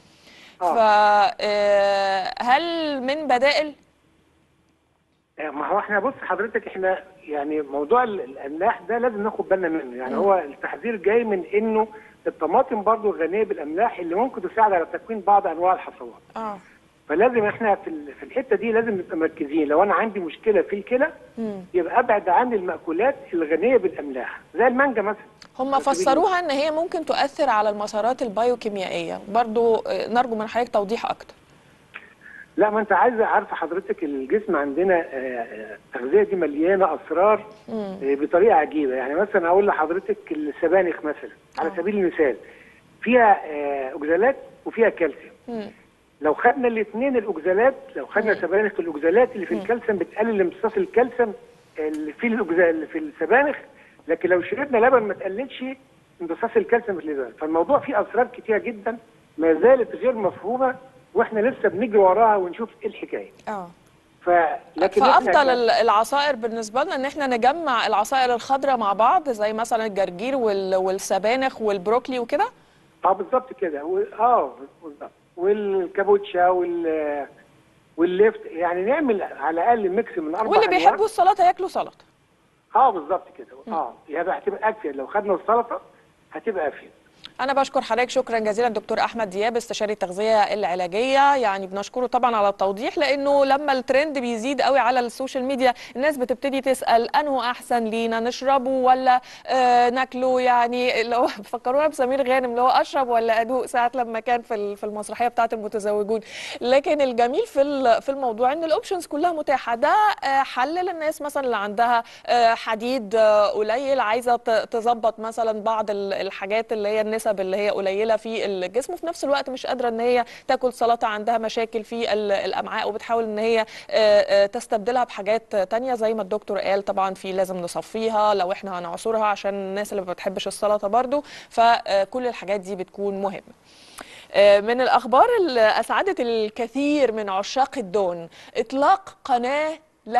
A: فهل من بدائل
R: آه، ما هو احنا بص حضرتك احنا يعني موضوع ال- الاملاح ده لازم ناخد بالنا منه يعني
A: مم.
R: هو التحذير جاي من انه الطماطم برضو غنيه بالاملاح اللي ممكن تساعد على تكوين بعض انواع الحصوات
A: اه
R: فلازم احنا في ال- في الحته دي لازم نبقى مركزين لو انا عندي مشكله في الكلى
A: مم.
R: يبقى ابعد عن المأكولات الغنيه بالاملاح زي المانجا مثلا
A: هم
R: على سبيل
A: فسروها ان هي ممكن تؤثر على المسارات البيوكيميائيه برضو آه، نرجو من حضرتك توضيح اكتر
R: لا ما انت عايزه عارفه حضرتك الجسم عندنا آه، آه، التغذيه دي مليانه اسرار
A: مم.
R: آه، بطريقه عجيبه يعني مثلا اقول لحضرتك السبانخ مثلا على سبيل المثال فيها آه، اوكزالات وفيها كالسيوم
A: مم.
R: لو خدنا الاثنين الاوكزالات لو خدنا سبانخ الاوكزالات اللي في الكالسيوم بتقلل امتصاص الكالسيوم اللي في الأوكزا- اللي في السبانخ لكن لو شربنا لبن ما تقللش امتصاص الكالسيوم في اللبان فالموضوع فيه اسرار كتيره جدا ما زالت غير مفهومه واحنا لسه بنجري وراها ونشوف ايه الحكايه
A: اه
R: ف لكن
A: فافضل
R: إحنا-
A: ال- العصائر بالنسبه لنا ان احنا نجمع العصائر الخضراء مع بعض زي مثلا الجرجير وال- والسبانخ والبروكلي وكده
R: اه بالظبط كده و- اه بالظبط والكابوتشا وال والليفت يعني نعمل على الاقل ميكس من اربع
A: واللي
R: أنواع.
A: بيحبوا السلطه ياكلوا سلطه
R: اه بالظبط كده اه يبقى هتبقى افيد لو خدنا السلطه هتبقى افيد
A: انا بشكر حضرتك شكرا جزيلا دكتور احمد دياب استشاري التغذيه العلاجيه يعني بنشكره طبعا على التوضيح لانه لما الترند بيزيد قوي على السوشيال ميديا الناس بتبتدي تسال انه احسن لينا نشربه ولا آه ناكله يعني اللي هو فكرونا بسمير غانم اللي هو اشرب ولا ادوق ساعه لما كان في ال- في المسرحيه بتاعه المتزوجون لكن الجميل في ال- في الموضوع ان الاوبشنز كلها متاحه ده آه حل للناس مثلا اللي عندها آه حديد آه قليل عايزه ت- تظبط مثلا بعض ال- الحاجات اللي هي النسب اللي هي قليله في الجسم وفي نفس الوقت مش قادره ان هي تاكل سلطه عندها مشاكل في ال- الامعاء وبتحاول ان هي آه، آه، تستبدلها بحاجات تانية زي ما الدكتور قال طبعا في لازم نصفيها لو احنا هنعصرها عشان الناس اللي ما بتحبش السلطه برضو فكل الحاجات دي بتكون مهمه آه، من الأخبار اللي أسعدت الكثير من عشاق الدون إطلاق قناة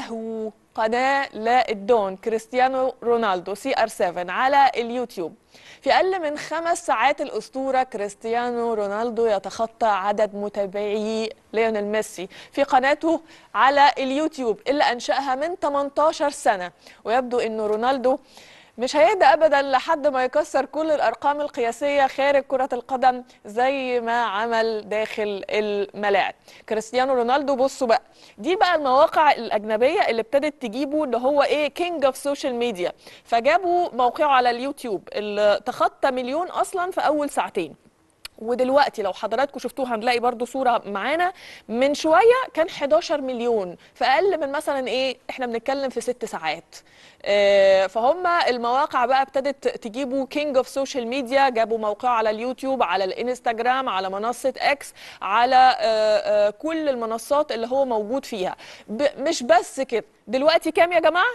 A: له قناة للدون كريستيانو رونالدو سي ار 7 على اليوتيوب في أقل من خمس ساعات الأسطورة كريستيانو رونالدو يتخطى عدد متابعي ليونيل ميسي في قناته على اليوتيوب اللي أنشأها من 18 سنة ويبدو أنه رونالدو مش هيهدى ابدا لحد ما يكسر كل الارقام القياسيه خارج كره القدم زي ما عمل داخل الملاعب كريستيانو رونالدو بصوا بقى دي بقى المواقع الاجنبيه اللي ابتدت تجيبه ان هو ايه كينج اوف سوشيال ميديا فجابوا موقعه على اليوتيوب اللي تخطى مليون اصلا في اول ساعتين ودلوقتي لو حضراتكم شفتوها هنلاقي برضو صورة معانا من شوية كان 11 مليون في أقل من مثلا إيه إحنا بنتكلم في ست ساعات آه، فهم المواقع بقى ابتدت تجيبوا كينج اوف سوشيال ميديا جابوا موقعه على اليوتيوب على الانستجرام على منصة اكس على آه، آه، كل المنصات اللي هو موجود فيها ب- مش بس كده دلوقتي كام يا جماعة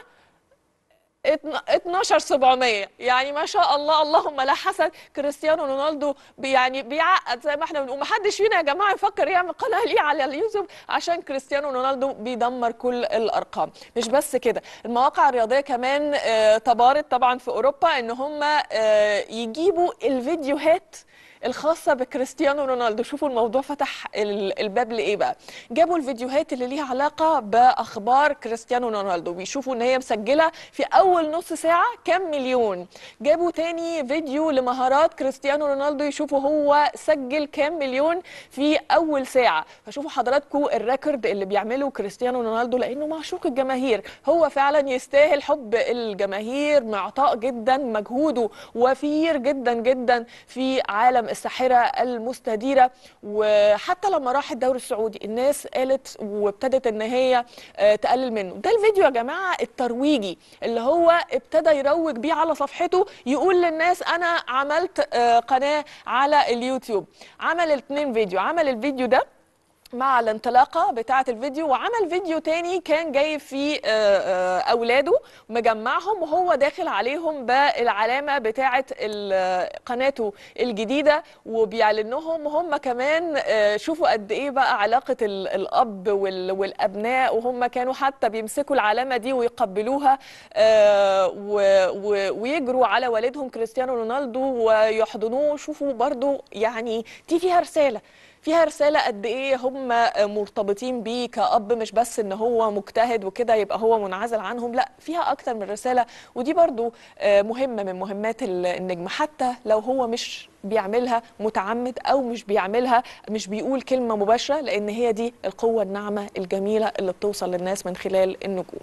A: 12700 يعني ما شاء الله اللهم لا حسد كريستيانو رونالدو بي يعني بيعقد زي ما احنا بنقول ما حدش فينا يا جماعه يفكر يعمل قناه ليه على اليوتيوب عشان كريستيانو رونالدو بيدمر كل الارقام مش بس كده المواقع الرياضيه كمان آه، تبارت طبعا في اوروبا ان هم آه، يجيبوا الفيديوهات الخاصة بكريستيانو رونالدو شوفوا الموضوع فتح ال- الباب لإيه بقى جابوا الفيديوهات اللي ليها علاقة بأخبار كريستيانو رونالدو بيشوفوا إن هي مسجلة في أول نص ساعة كام مليون جابوا تاني فيديو لمهارات كريستيانو رونالدو يشوفوا هو سجل كام مليون في أول ساعة فشوفوا حضراتكم الريكورد اللي بيعمله كريستيانو رونالدو لأنه معشوق الجماهير هو فعلا يستاهل حب الجماهير معطاء جدا مجهوده وفير جدا جدا في عالم الساحرة المستديرة وحتى لما راح الدوري السعودي الناس قالت وابتدت ان هي آه، تقلل منه ده الفيديو يا جماعة الترويجي اللي هو ابتدى يروج بيه على صفحته يقول للناس انا عملت آه، قناة على اليوتيوب عمل اتنين فيديو عمل الفيديو ده مع الانطلاقه بتاعه الفيديو وعمل فيديو تاني كان جايب فيه آه، آه، اولاده مجمعهم وهو داخل عليهم بالعلامه بتاعه ال- قناته الجديده وبيعلنهم هم كمان آه، شوفوا قد ايه بقى علاقه ال- الاب وال- والابناء وهم كانوا حتى بيمسكوا العلامه دي ويقبلوها آه، و- و- ويجروا على والدهم كريستيانو رونالدو ويحضنوه شوفوا برضو يعني دي فيها رساله فيها رسالة قد إيه هم مرتبطين بيه كأب مش بس إن هو مجتهد وكده يبقى هو منعزل عنهم لا فيها أكتر من رسالة ودي برضو آه، مهمة من مهمات ال- النجم حتى لو هو مش بيعملها متعمد أو مش بيعملها مش بيقول كلمة مباشرة لأن هي دي القوة الناعمة الجميلة اللي بتوصل للناس من خلال النجوم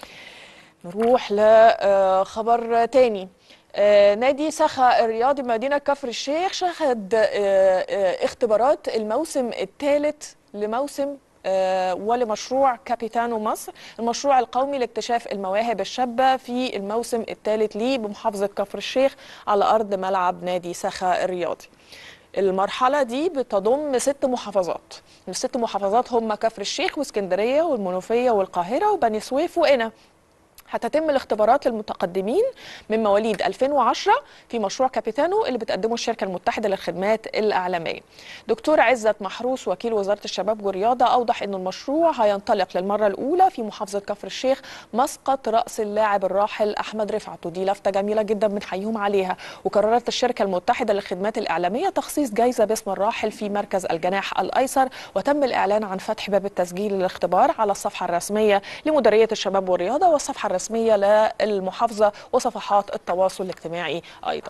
A: نروح لخبر تاني آه، نادي سخا الرياضي مدينة كفر الشيخ شهد آه، آه، اختبارات الموسم الثالث لموسم آه، ولمشروع كابيتانو مصر المشروع القومي لاكتشاف المواهب الشابة في الموسم الثالث ليه بمحافظة كفر الشيخ على أرض ملعب نادي سخا الرياضي المرحلة دي بتضم ست محافظات الست محافظات هم كفر الشيخ واسكندرية والمنوفية والقاهرة وبني سويف وقنا هتتم الاختبارات للمتقدمين من مواليد 2010 في مشروع كابيتانو اللي بتقدمه الشركة المتحدة للخدمات الإعلامية. دكتور عزت محروس وكيل وزارة الشباب والرياضة أوضح أن المشروع هينطلق للمرة الأولى في محافظة كفر الشيخ مسقط رأس اللاعب الراحل أحمد رفعت ودي لفتة جميلة جدا بنحييهم عليها وقررت الشركة المتحدة للخدمات الإعلامية تخصيص جائزة باسم الراحل في مركز الجناح الأيسر وتم الإعلان عن فتح باب التسجيل للاختبار على الصفحة الرسمية لمديرية الشباب والرياضة والصفحة الرسمية للمحافظة وصفحات التواصل الاجتماعي أيضا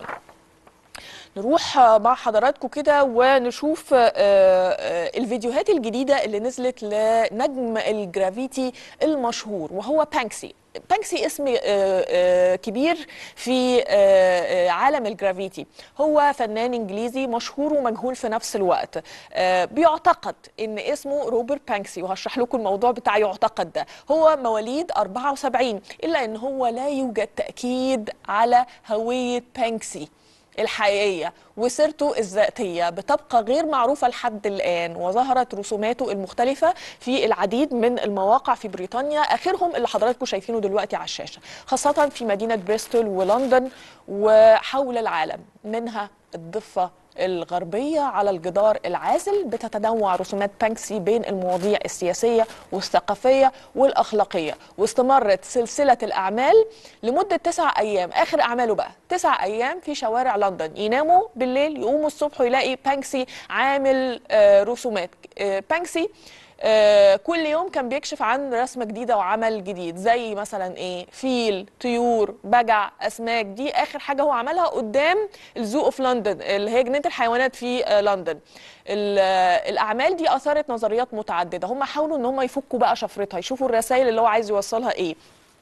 A: نروح مع حضراتكم كده ونشوف الفيديوهات الجديدة اللي نزلت لنجم الجرافيتي المشهور وهو بانكسي بانكسي اسم كبير في عالم الجرافيتي هو فنان انجليزي مشهور ومجهول في نفس الوقت بيعتقد ان اسمه روبرت بانكسي وهشرح لكم الموضوع بتاع يعتقد ده هو مواليد 74 الا ان هو لا يوجد تاكيد على هويه بانكسي الحقيقية وسيرته الذاتية بتبقى غير معروفة لحد الآن وظهرت رسوماته المختلفة في العديد من المواقع في بريطانيا آخرهم اللي حضراتكم شايفينه دلوقتي على الشاشة خاصة في مدينة بريستول ولندن وحول العالم منها الضفة الغربية على الجدار العازل بتتنوع رسومات بانكسي بين المواضيع السياسية والثقافية والأخلاقية واستمرت سلسلة الأعمال لمدة تسع أيام آخر أعماله بقى تسع أيام في شوارع لندن يناموا بالليل يقوموا الصبح ويلاقي بانكسي عامل آه رسومات آه بانكسي آه كل يوم كان بيكشف عن رسمة جديدة وعمل جديد زي مثلا ايه فيل طيور بجع اسماك دي اخر حاجة هو عملها قدام الزو اوف لندن اللي هي جنينة الحيوانات في آه لندن الاعمال دي اثارت نظريات متعددة هم حاولوا ان هم يفكوا بقى شفرتها يشوفوا الرسائل اللي هو عايز يوصلها ايه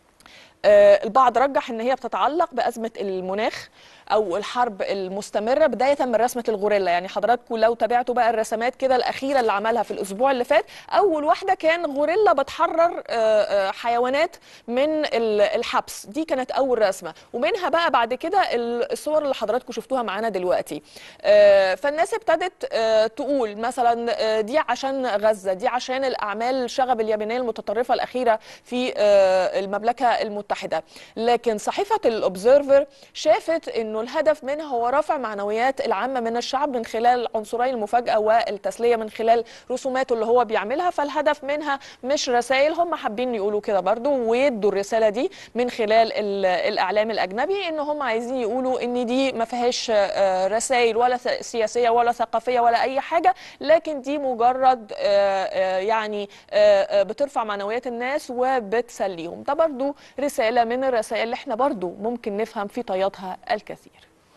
A: آه البعض رجح ان هي بتتعلق بازمه المناخ او الحرب المستمره بدايه من رسمه الغوريلا يعني حضراتكم لو تابعتوا بقى الرسمات كده الاخيره اللي عملها في الاسبوع اللي فات اول واحده كان غوريلا بتحرر حيوانات من الحبس دي كانت اول رسمه ومنها بقى بعد كده الصور اللي حضراتكم شفتوها معانا دلوقتي فالناس ابتدت تقول مثلا دي عشان غزه دي عشان الاعمال الشغب اليمنيه المتطرفه الاخيره في المملكه المتحده لكن صحيفه الاوبزرفر شافت انه الهدف منها هو رفع معنويات العامه من الشعب من خلال عنصري المفاجاه والتسليه من خلال رسوماته اللي هو بيعملها فالهدف منها مش رسائل هم حابين يقولوا كده برضو ويدوا الرساله دي من خلال الاعلام الاجنبي ان هم عايزين يقولوا ان دي ما فيهاش رسائل ولا سياسيه ولا ثقافيه ولا اي حاجه لكن دي مجرد يعني بترفع معنويات الناس وبتسليهم ده برضو رساله من الرسائل اللي احنا برضو ممكن نفهم في طياتها الكثير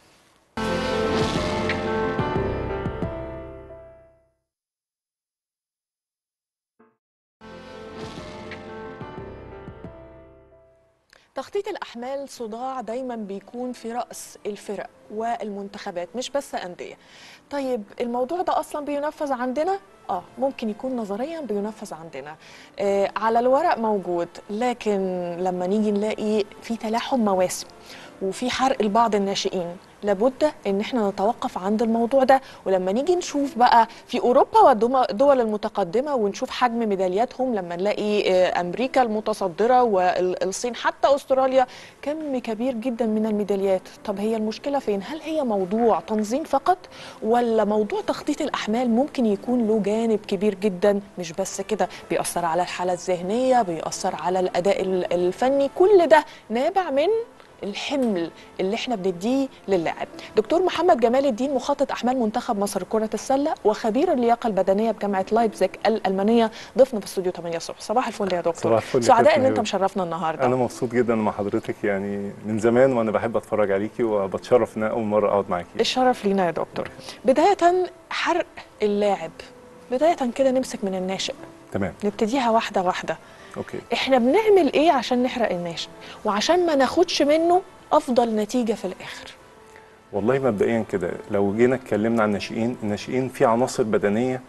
A: تخطيط الأحمال صداع دايما بيكون في رأس الفرق والمنتخبات مش بس أندية طيب الموضوع ده أصلا بينفذ عندنا؟ اه ممكن يكون نظريا بينفذ عندنا آه على الورق موجود لكن لما نيجي نلاقي في تلاحم مواسم وفي حرق لبعض الناشئين لابد ان احنا نتوقف عند الموضوع ده ولما نيجي نشوف بقى في اوروبا والدول المتقدمه ونشوف حجم ميدالياتهم لما نلاقي امريكا المتصدره والصين حتى استراليا كم كبير جدا من الميداليات طب هي المشكله فين هل هي موضوع تنظيم فقط ولا موضوع تخطيط الاحمال ممكن يكون له جانب كبير جدا مش بس كده بيأثر على الحاله الذهنيه بيأثر على الاداء الفني كل ده نابع من الحمل اللي احنا بنديه للاعب دكتور محمد جمال الدين مخطط احمال منتخب مصر كره السله وخبير اللياقه البدنيه بجامعه لايبزيج الالمانيه ضيفنا في استوديو 8 الصبح صباح الفل يا دكتور
S: صباح الفل
A: سعداء ان انت مشرفنا النهارده
S: انا مبسوط جدا مع حضرتك يعني من زمان وانا بحب اتفرج عليكي وبتشرف ان انا اول مره اقعد معاكي
A: الشرف لينا يا دكتور بدايه حرق اللاعب بدايه كده نمسك من الناشئ
S: تمام
A: نبتديها واحده واحده
S: اوكي
A: احنا بنعمل ايه عشان نحرق الناشئ وعشان ما ناخدش منه افضل نتيجه في الاخر
S: والله مبدئيا كده لو جينا اتكلمنا عن الناشئين الناشئين في عناصر بدنيه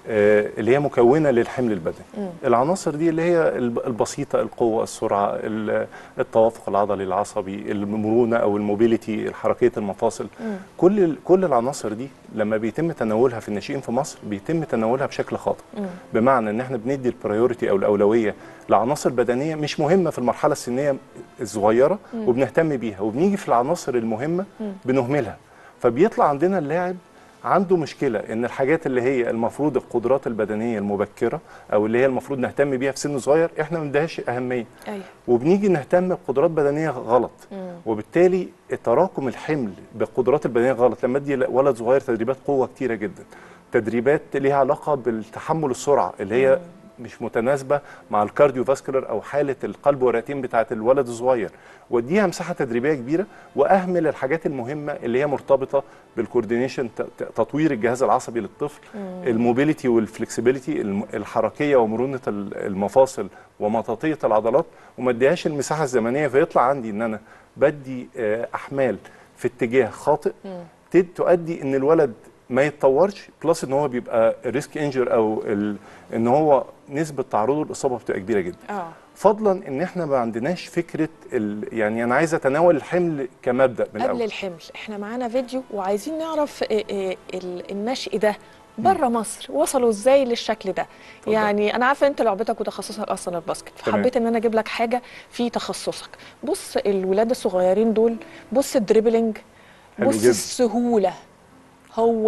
S: آه، اللي هي مكونه للحمل البدني
T: مم.
S: العناصر دي اللي هي الب- البسيطه القوه السرعه ال- التوافق العضلي العصبي المرونه او الموبيليتي حركيه المفاصل
T: مم.
S: كل ال- كل العناصر دي لما بيتم تناولها في الناشئين في مصر بيتم تناولها بشكل خاطئ
T: مم.
S: بمعنى ان احنا بندي البرايورتي او الاولويه لعناصر بدنيه مش مهمه في المرحله السنيه الصغيره
T: مم.
S: وبنهتم بيها وبنيجي في العناصر المهمه
T: مم.
S: بنهملها فبيطلع عندنا اللاعب عنده مشكله ان الحاجات اللي هي المفروض القدرات البدنيه المبكره او اللي هي المفروض نهتم بيها في سن صغير احنا ما بنديهاش اهميه
A: ايوه
S: وبنيجي نهتم بقدرات بدنيه غلط
A: مم.
S: وبالتالي تراكم الحمل بالقدرات البدنيه غلط لما ادي ولد صغير تدريبات قوه كتيره جدا تدريبات ليها علاقه بالتحمل السرعه اللي هي مش متناسبه مع الكارديو فاسكولار او حاله القلب والرئتين بتاعه الولد الصغير واديها مساحه تدريبيه كبيره واهمل الحاجات المهمه اللي هي مرتبطه بالكوردينيشن ت- ت- تطوير الجهاز العصبي للطفل
T: مم.
S: الموبيليتي والفلكسبيليتي الم- الحركيه ومرونه ال- المفاصل ومطاطيه العضلات وما اديهاش المساحه الزمنيه فيطلع عندي ان انا بدي آه، احمال في اتجاه خاطئ تد- تؤدي ان الولد ما يتطورش بلس ان هو بيبقى ريسك انجر او ال... ان هو نسبه تعرضه للاصابه بتبقى كبيره جدا
A: اه
S: فضلا ان احنا ما عندناش فكره ال... يعني انا عايز اتناول الحمل كمبدا من
A: قبل
S: الاول
A: الحمل احنا معانا فيديو وعايزين نعرف إيه إيه ال- النشء ده بره مصر وصلوا ازاي للشكل ده يعني انا عارفه انت لعبتك وتخصصك اصلا الباسكت
S: تمام.
A: فحبيت ان انا اجيب لك حاجه في تخصصك بص الولاد الصغيرين دول بص الدريبلينج
S: حلو
A: بص
S: جدا.
A: السهوله هو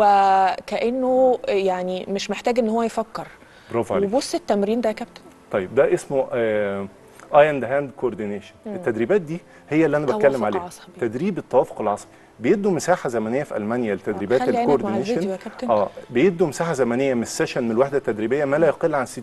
A: كانه يعني مش محتاج ان هو يفكر
S: برافو عليك
A: وبص التمرين ده يا كابتن
S: طيب ده اسمه اي اند هاند كوردينيشن
A: مم.
S: التدريبات دي هي اللي انا
A: توافق
S: بتكلم عليها
A: عصبي.
S: تدريب التوافق العصبي بيدوا مساحه زمنيه في المانيا لتدريبات
A: خلي عينك مع
S: الكوردينيشن
A: الفيديو يا كابتن.
S: اه بيدوا مساحه زمنيه من السيشن من الوحده التدريبيه ما لا يقل عن 60%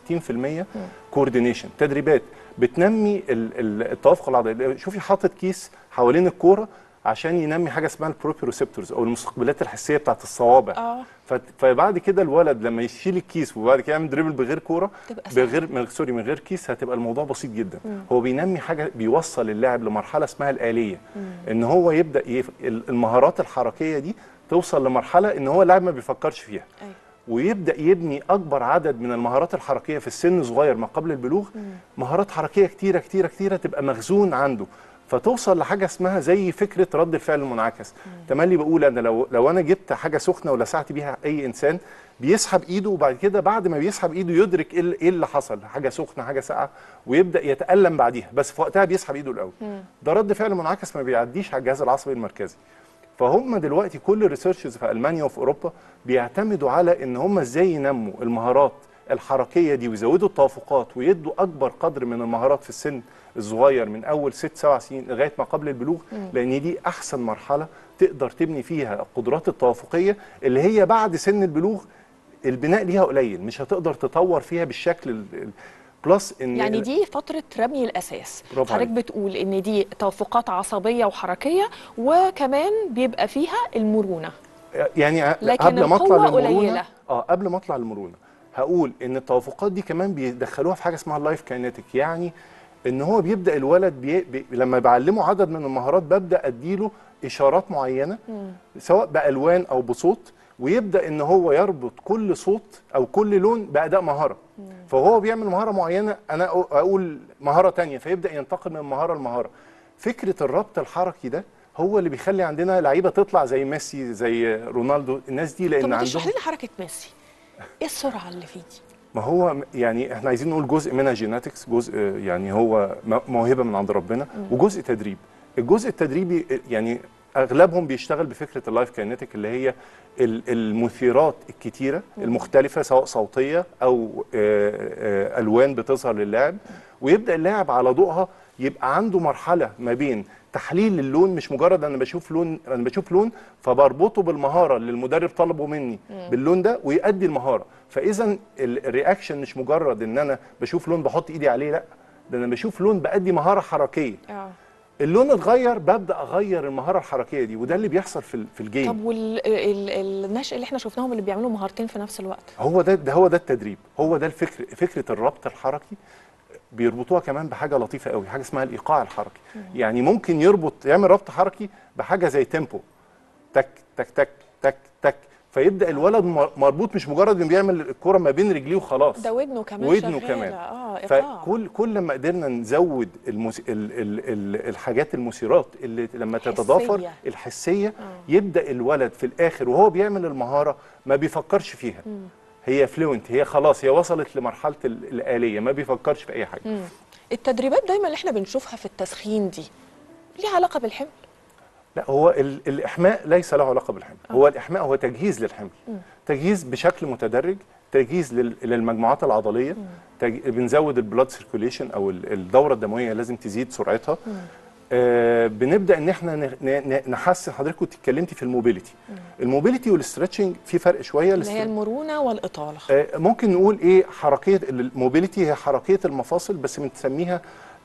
S: كوردينيشن تدريبات بتنمي ال- ال- التوافق العضلي شوفي حاطط كيس حوالين الكوره عشان ينمي حاجه اسمها البروبيوسيبتورز او المستقبلات الحسيه بتاعت الصوابع
A: اه
S: ف- فبعد كده الولد لما يشيل الكيس وبعد كده يعمل دريبل بغير كوره
A: تبقى سهلة.
S: بغير من سوري من غير كيس هتبقى الموضوع بسيط جدا
A: مم.
S: هو بينمي حاجه بيوصل اللاعب لمرحله اسمها الاليه
A: مم.
S: ان هو يبدا يف... ال- المهارات الحركيه دي توصل لمرحله ان هو اللاعب ما بيفكرش فيها
A: أيوة.
S: ويبدا يبني اكبر عدد من المهارات الحركيه في السن صغير ما قبل البلوغ مهارات حركيه كتيره كتيره كتيره تبقى مخزون عنده فتوصل لحاجه اسمها زي فكره رد الفعل المنعكس تملي بقول انا لو لو انا جبت حاجه سخنه ولسعت بيها اي انسان بيسحب ايده وبعد كده بعد ما بيسحب ايده يدرك ايه اللي- إيه اللي حصل حاجه سخنه حاجه ساقعه ويبدا يتالم بعديها بس في وقتها بيسحب ايده الاول ده رد فعل منعكس ما بيعديش على الجهاز العصبي المركزي فهم دلوقتي كل الريسيرشز في المانيا وفي اوروبا بيعتمدوا على ان هم ازاي ينموا المهارات الحركيه دي ويزودوا التوافقات ويدوا اكبر قدر من المهارات في السن الصغير من اول ست سبع سنين لغايه ما قبل البلوغ
T: مم.
S: لان دي احسن مرحله تقدر تبني فيها القدرات التوافقيه اللي هي بعد سن البلوغ البناء ليها قليل مش هتقدر تطور فيها بالشكل ال- ال- بلس ان
A: يعني دي فترة رمي الأساس
S: برافو
A: حضرتك
S: عليك.
A: بتقول إن دي توافقات عصبية وحركية وكمان بيبقى فيها المرونة
S: يعني
A: لكن
S: قبل ما اطلع
A: القوة
S: للمرونه
A: قليلة.
S: اه قبل ما اطلع للمرونه هقول ان التوافقات دي كمان بيدخلوها في حاجه اسمها اللايف كاينيتيك يعني ان هو بيبدا الولد بي بي لما بعلمه عدد من المهارات ببدا اديله اشارات معينه سواء بالوان او بصوت ويبدا ان هو يربط كل صوت او كل لون باداء مهاره فهو بيعمل مهاره معينه انا أ- اقول مهاره تانية فيبدا ينتقل من مهاره لمهاره فكره الربط الحركي ده هو اللي بيخلي عندنا لعيبه تطلع زي ميسي زي رونالدو الناس دي
A: طب
S: لان
A: ما تشرح
S: عندهم
A: لنا حركة ميسي إيه السرعة اللي فيه دي؟
S: ما هو م- يعني احنا عايزين نقول جزء منها جيناتكس جزء آه، يعني هو م- موهبه من عند ربنا
T: مم.
S: وجزء تدريب الجزء التدريبي آه، يعني اغلبهم بيشتغل بفكره اللايف كاينيتيك اللي هي ال- المثيرات الكتيره
T: مم.
S: المختلفه سواء صوتيه او آه، آه، الوان بتظهر للاعب ويبدا اللاعب على ضوءها يبقى عنده مرحله ما بين تحليل اللون مش مجرد انا بشوف لون انا بشوف لون فبربطه بالمهاره اللي المدرب طلبه مني
T: مم.
S: باللون ده ويؤدي المهاره فاذا ال- الرياكشن مش مجرد ان انا بشوف لون بحط ايدي عليه لا ده انا بشوف لون بادي مهاره حركيه
A: اه
S: اللون اتغير ببدا اغير المهاره الحركيه دي وده اللي بيحصل في ال- في الجيم
A: طب والنشء اللي احنا شفناهم اللي بيعملوا مهارتين في نفس الوقت
S: هو ده, ده هو ده التدريب هو ده الفكر فكره الربط الحركي بيربطوها كمان بحاجه لطيفه قوي حاجه اسمها الايقاع الحركي يعني ممكن يربط يعمل ربط حركي بحاجه زي تيمبو تك تك تك تك تك فيبدا الولد مر- مربوط مش مجرد انه بيعمل الكره ما بين رجليه وخلاص
A: ده ودنه كمان
S: ودنه
A: شغالة.
S: كمان
A: اه ايقاع
S: فكل كل ما قدرنا نزود المس... ال... ال... ال... الحاجات المثيرات اللي لما تتضافر
A: حسية.
S: الحسيه يبدا الولد في الاخر وهو بيعمل المهاره ما بيفكرش فيها هي فلوينت هي خلاص هي وصلت لمرحله ال- الآلية ما بيفكرش في أي حاجة
A: مم. التدريبات دايما اللي احنا بنشوفها في التسخين دي ليها علاقه بالحمل
S: لا هو ال... الإحماء ليس له علاقة بالحمل هو الإحماء هو تجهيز للحمل
A: مم.
S: تجهيز بشكل متدرج تجهيز لل... للمجموعات العضلية تج... بنزود البلاد سيركوليشن أو ال- الدورة الدموية لازم تزيد سرعتها آه بنبدا ان احنا ن- ن- نحسن حضرتك كنت اتكلمتي في الموبيليتي الموبيليتي والاسترتشنج في فرق شويه
A: اللي هي
S: الاستر-
A: المرونه والاطاله
S: آه، ممكن نقول ايه حركيه الموبيليتي هي حركيه المفاصل بس بنسميها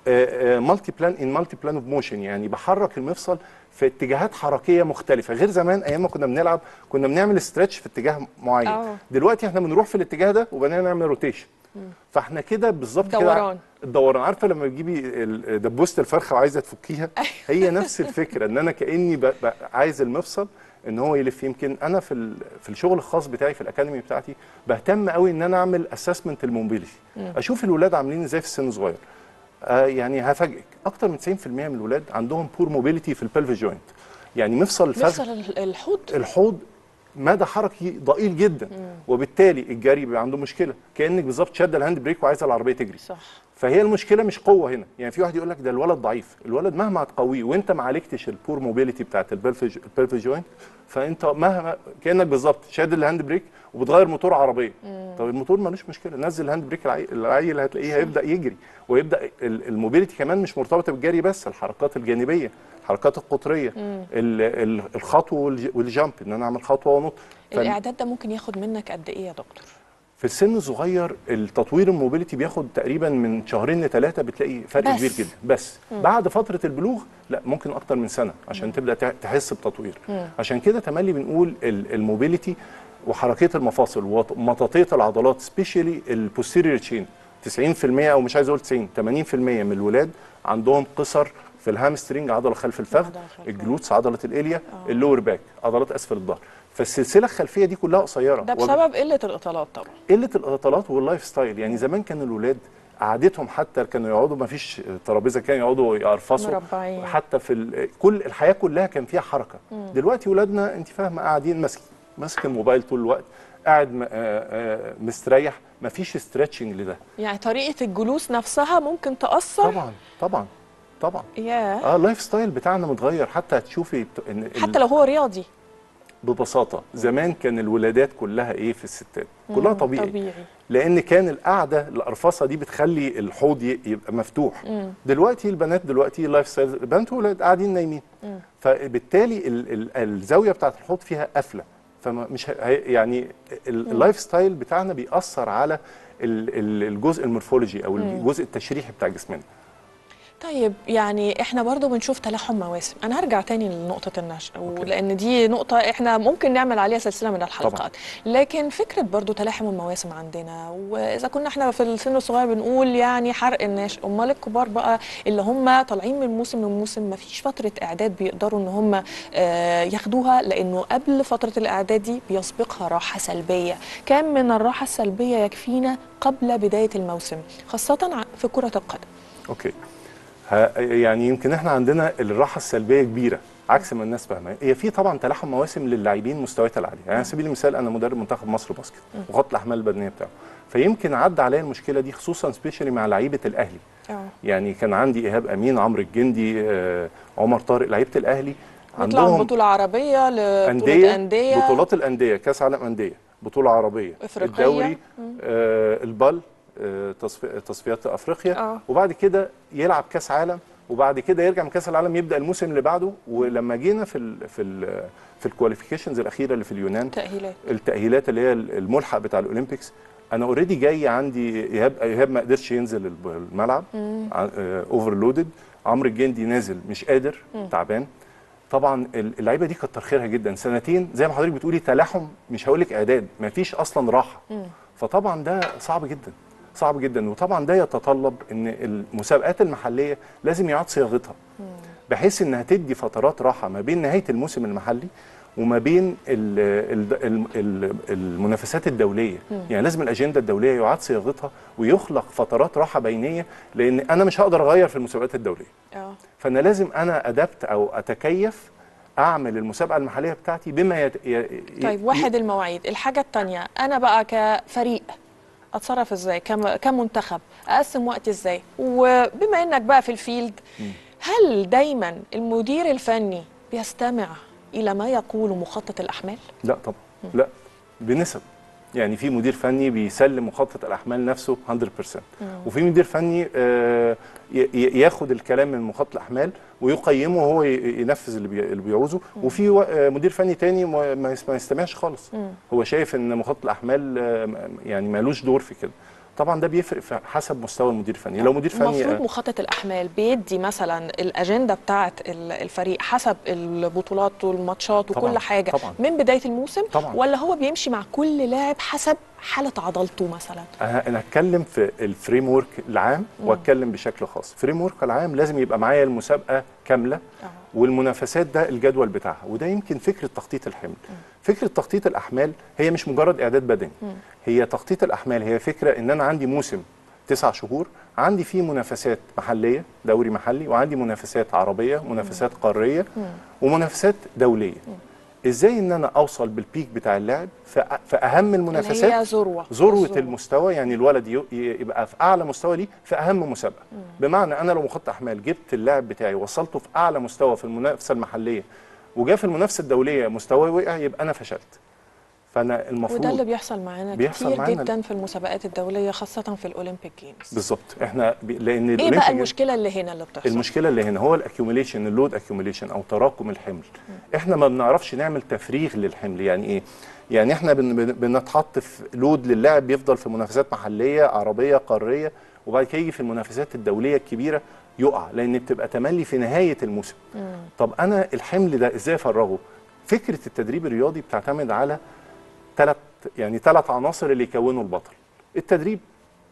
S: مالتي بلان ان مالتي بلان اوف موشن يعني بحرك المفصل في اتجاهات حركيه مختلفه غير زمان ايام ما كنا بنلعب كنا بنعمل ستريتش في اتجاه معين
A: آه.
S: دلوقتي احنا بنروح في الاتجاه ده وبعدين نعمل روتيشن فاحنا كده بالظبط كده
A: دوران.
S: الدوران عارفه لما تجيبي ال- دبوسه الفرخه وعايزه تفكيها هي نفس الفكره ان انا كاني ب- ب- عايز المفصل ان هو يلف يمكن انا في ال- في الشغل الخاص بتاعي في الاكاديمي بتاعتي بهتم قوي ان انا اعمل اسسمنت الموبيليتي
A: مم.
S: اشوف الولاد عاملين ازاي في السن صغير آه يعني هفاجئك اكتر من 90% من الولاد عندهم بور موبيليتي في البلفي جوينت يعني مفصل الفخذ
A: مفصل ال- الحوض
S: الحوض مدى حركي ضئيل جدا وبالتالي الجري بيبقى عنده مشكله كانك بالظبط شاده الهاند بريك وعايزه العربيه تجري
A: صح
S: فهي المشكله مش قوه هنا يعني في واحد يقول لك ده الولد ضعيف الولد مهما هتقويه وانت ما عالجتش البور موبيليتي بتاعت البلفي البلفي جوينت فانت مهما كانك بالظبط شاد الهاند بريك وبتغير موتور عربيه
A: مم.
S: طب الموتور ملوش مشكله نزل الهاند بريك العي- العيل هتلاقيه هيبدا يجري ويبدا ال- الموبيليتي كمان مش مرتبطه بالجري بس الحركات الجانبيه الحركات القطريه
A: مم.
S: ال- ال- الخطو والج- والجامب ان انا اعمل خطوه ونط فال-
A: الاعداد ده ممكن ياخد منك قد ايه يا دكتور
S: في السن الصغير التطوير الموبيليتي بياخد تقريبا من شهرين لثلاثه بتلاقي فرق
A: بس.
S: كبير جدا بس
A: مم.
S: بعد فتره البلوغ لا ممكن اكتر من سنه عشان تبدا تح- تحس بتطوير
A: مم.
S: عشان كده تملي بنقول ال- الموبيليتي وحركيه المفاصل ومطاطيه العضلات سبيشالي البوستيريور تشين 90% او مش عايز اقول 90 80% من الولاد عندهم قصر في الهامسترنج عضله خلف الفخذ الجلوتس عضله الاليا اللور باك عضلات اسفل الظهر فالسلسله الخلفيه دي كلها قصيره
A: ده
S: وب-
A: بسبب قله الاطالات طبعا
S: قله الاطالات واللايف ستايل يعني زمان كان الولاد قعدتهم حتى كانوا يقعدوا ما فيش ترابيزه كانوا يقعدوا يقرفصوا
A: مربعين.
S: حتى في ال- كل الحياه كلها كان فيها حركه
A: مم.
S: دلوقتي ولادنا انت فاهمه قاعدين ماسك ماسك الموبايل طول الوقت قاعد م- آه، آه، مستريح ما فيش ستريتشنج لده
A: يعني طريقه الجلوس نفسها ممكن تاثر
S: طبعا طبعا طبعا
A: ياه
S: اه اللايف ستايل بتاعنا متغير حتى هتشوفي بت- إن ال-
A: حتى لو هو رياضي
S: ببساطه زمان كان الولادات كلها ايه في الستات كلها
A: مم،
S: طبيعي
A: طبيعي
S: لان كان القعده القرفصه دي بتخلي الحوض ي- يبقى مفتوح
A: مم.
S: دلوقتي البنات دلوقتي اللايف ستايل البنات والولاد قاعدين نايمين
A: مم.
S: فبالتالي ال ال الزاويه بتاعت الحوض فيها قافله فمش ه- هي- يعني ال-
A: مم.
S: اللايف ستايل بتاعنا بيأثر على ال- ال- الجزء المورفولوجي او
A: مم.
S: الجزء التشريحي بتاع جسمنا
A: طيب يعني احنا برضو بنشوف تلاحم مواسم انا هرجع تاني لنقطه النشأ ولان دي نقطه احنا ممكن نعمل عليها سلسله من الحلقات لكن فكره برضو تلاحم المواسم عندنا واذا كنا احنا في السن الصغير بنقول يعني حرق الناشئ امال الكبار بقى اللي هم طالعين من موسم لموسم ما فيش فتره اعداد بيقدروا ان هم آه، ياخدوها لانه قبل فتره الاعداد دي بيسبقها راحه سلبيه كم من الراحه السلبيه يكفينا قبل بدايه الموسم خاصه ع- في كره القدم
S: اوكي ه- يعني يمكن احنا عندنا الراحه السلبيه كبيره عكس ما الناس فاهمه هي في طبعا تلاحم مواسم للاعبين مستوياتها العاليه يعني على سبيل المثال انا مدرب منتخب مصر باسكت
A: مم.
S: وخط الاحمال البدنيه بتاعه فيمكن عدى عليا المشكله دي خصوصا سبيشالي مع لعيبه الاهلي
A: اه
S: يعني كان عندي ايهاب امين عمرو الجندي آه، عمر طارق لعيبه الاهلي
A: بيطلعوا من بطوله عربيه لبطوله
S: انديه
A: انديه
S: بطولات الانديه كاس عالم انديه بطوله عربيه
A: إفريقية.
S: الدوري
A: مم.
S: آه البال آه تصفي- تصفيات افريقيا
A: آه.
S: وبعد كده يلعب كاس عالم وبعد كده يرجع من كاس العالم يبدا الموسم اللي بعده ولما جينا في ال في ال في الكواليفيكيشنز الاخيره اللي في اليونان
A: تاهيلات
S: التاهيلات اللي هي الملحق بتاع الاولمبيكس انا اوريدي جاي عندي ايهاب ايهاب ما قدرش ينزل الب- الملعب
A: مم.
S: اوفرلودد عمرو الجندي نازل مش قادر
A: مم.
S: تعبان طبعا ال- اللعيبه دي كتر خيرها جدا سنتين زي ما حضرتك بتقولي تلاحم مش هقول لك اعداد ما فيش اصلا راحه
A: مم.
S: فطبعا ده صعب جدا صعب جدا وطبعا ده يتطلب ان المسابقات المحليه لازم يعاد صياغتها بحيث انها تدي فترات راحه ما بين نهايه الموسم المحلي وما بين ال ال ال ال المنافسات الدوليه
T: مم.
S: يعني لازم الاجنده الدوليه يعاد صياغتها ويخلق فترات راحه بينيه لان انا مش هقدر اغير في المسابقات الدوليه
A: اه
S: فانا لازم انا ادبت او اتكيف اعمل المسابقه المحليه بتاعتي بما يت... ي... ي-
A: طيب واحد المواعيد الحاجة التانية أنا بقى كفريق أتصرف إزاي كم... كمنتخب أقسم وقتي إزاي وبما إنك بقى في الفيلد هل دايما المدير الفني بيستمع إلى ما يقول مخطط الأحمال؟
S: لا طبعا لا بنسب يعني في مدير فني بيسلم مخطط الاحمال نفسه 100% وفي مدير فني آه، ي- ي- ياخد الكلام من مخطط الاحمال ويقيمه وهو ي- ينفذ اللي بي- اللي بيعوزه وفي و- آه، مدير فني تاني ما ما يس- ما يستمعش خالص
A: مم.
S: هو شايف ان مخطط الاحمال آه، م- يعني مالوش دور في كده طبعا ده بيفرق في حسب مستوى المدير الفني لو مدير فني
A: المفروض
S: آه،
A: مخطط الأحمال بيدي مثلا الأجندة بتاعة ال- الفريق حسب البطولات والماتشات وكل
S: طبعاً،
A: حاجة
S: طبعاً.
A: من بداية الموسم
S: طبعاً.
A: ولا هو بيمشي مع كل لاعب حسب حالة عضلته مثلا؟
S: انا انا هتكلم في الفريم ورك العام
A: مم.
S: واتكلم بشكل خاص فريم ورك العام لازم يبقى معايا المسابقه كامله والمنافسات ده الجدول بتاعها وده يمكن فكره تخطيط الحمل فكره تخطيط الاحمال هي مش مجرد اعداد بدني هي تخطيط الاحمال هي فكره ان انا عندي موسم تسع شهور عندي فيه منافسات محليه دوري محلي وعندي منافسات عربيه منافسات قاريه ومنافسات دوليه ازاي ان انا اوصل بالبيك بتاع اللاعب في أ- في اهم المنافسات
A: اللي هي ذروة
S: ذروه
A: الذروة.
S: المستوى يعني الولد ي- ي- يبقى في اعلى مستوى ليه في اهم مسابقه بمعنى انا لو مخطط احمال جبت اللاعب بتاعي وصلته في اعلى مستوى في المنافسه المحليه وجا في المنافسه الدوليه مستواه وقع يبقى انا فشلت فانا المفروض
A: وده اللي بيحصل معانا
S: بيحصل
A: كتير
S: معانا.
A: جدا في المسابقات الدولية خاصة في الأولمبيك جيمز
S: بالظبط احنا ب... لان
A: ايه بقى
S: الأولمبيك-
A: المشكلة اللي هنا اللي بتحصل؟
S: المشكله اللي هنا هو الاكيوميليشن اللود اكيوميليشن او تراكم الحمل احنا ما بنعرفش نعمل تفريغ للحمل يعني ايه يعني احنا بن بن- بنتحط في لود للاعب بيفضل في منافسات محليه عربيه قاريه وبعد كده يجي في المنافسات الدوليه الكبيره يقع لان بتبقى تملي في نهايه الموسم طب انا الحمل ده ازاي افرغه فكره التدريب الرياضي بتعتمد على ثلاث يعني ثلاث عناصر اللي يكونوا البطل التدريب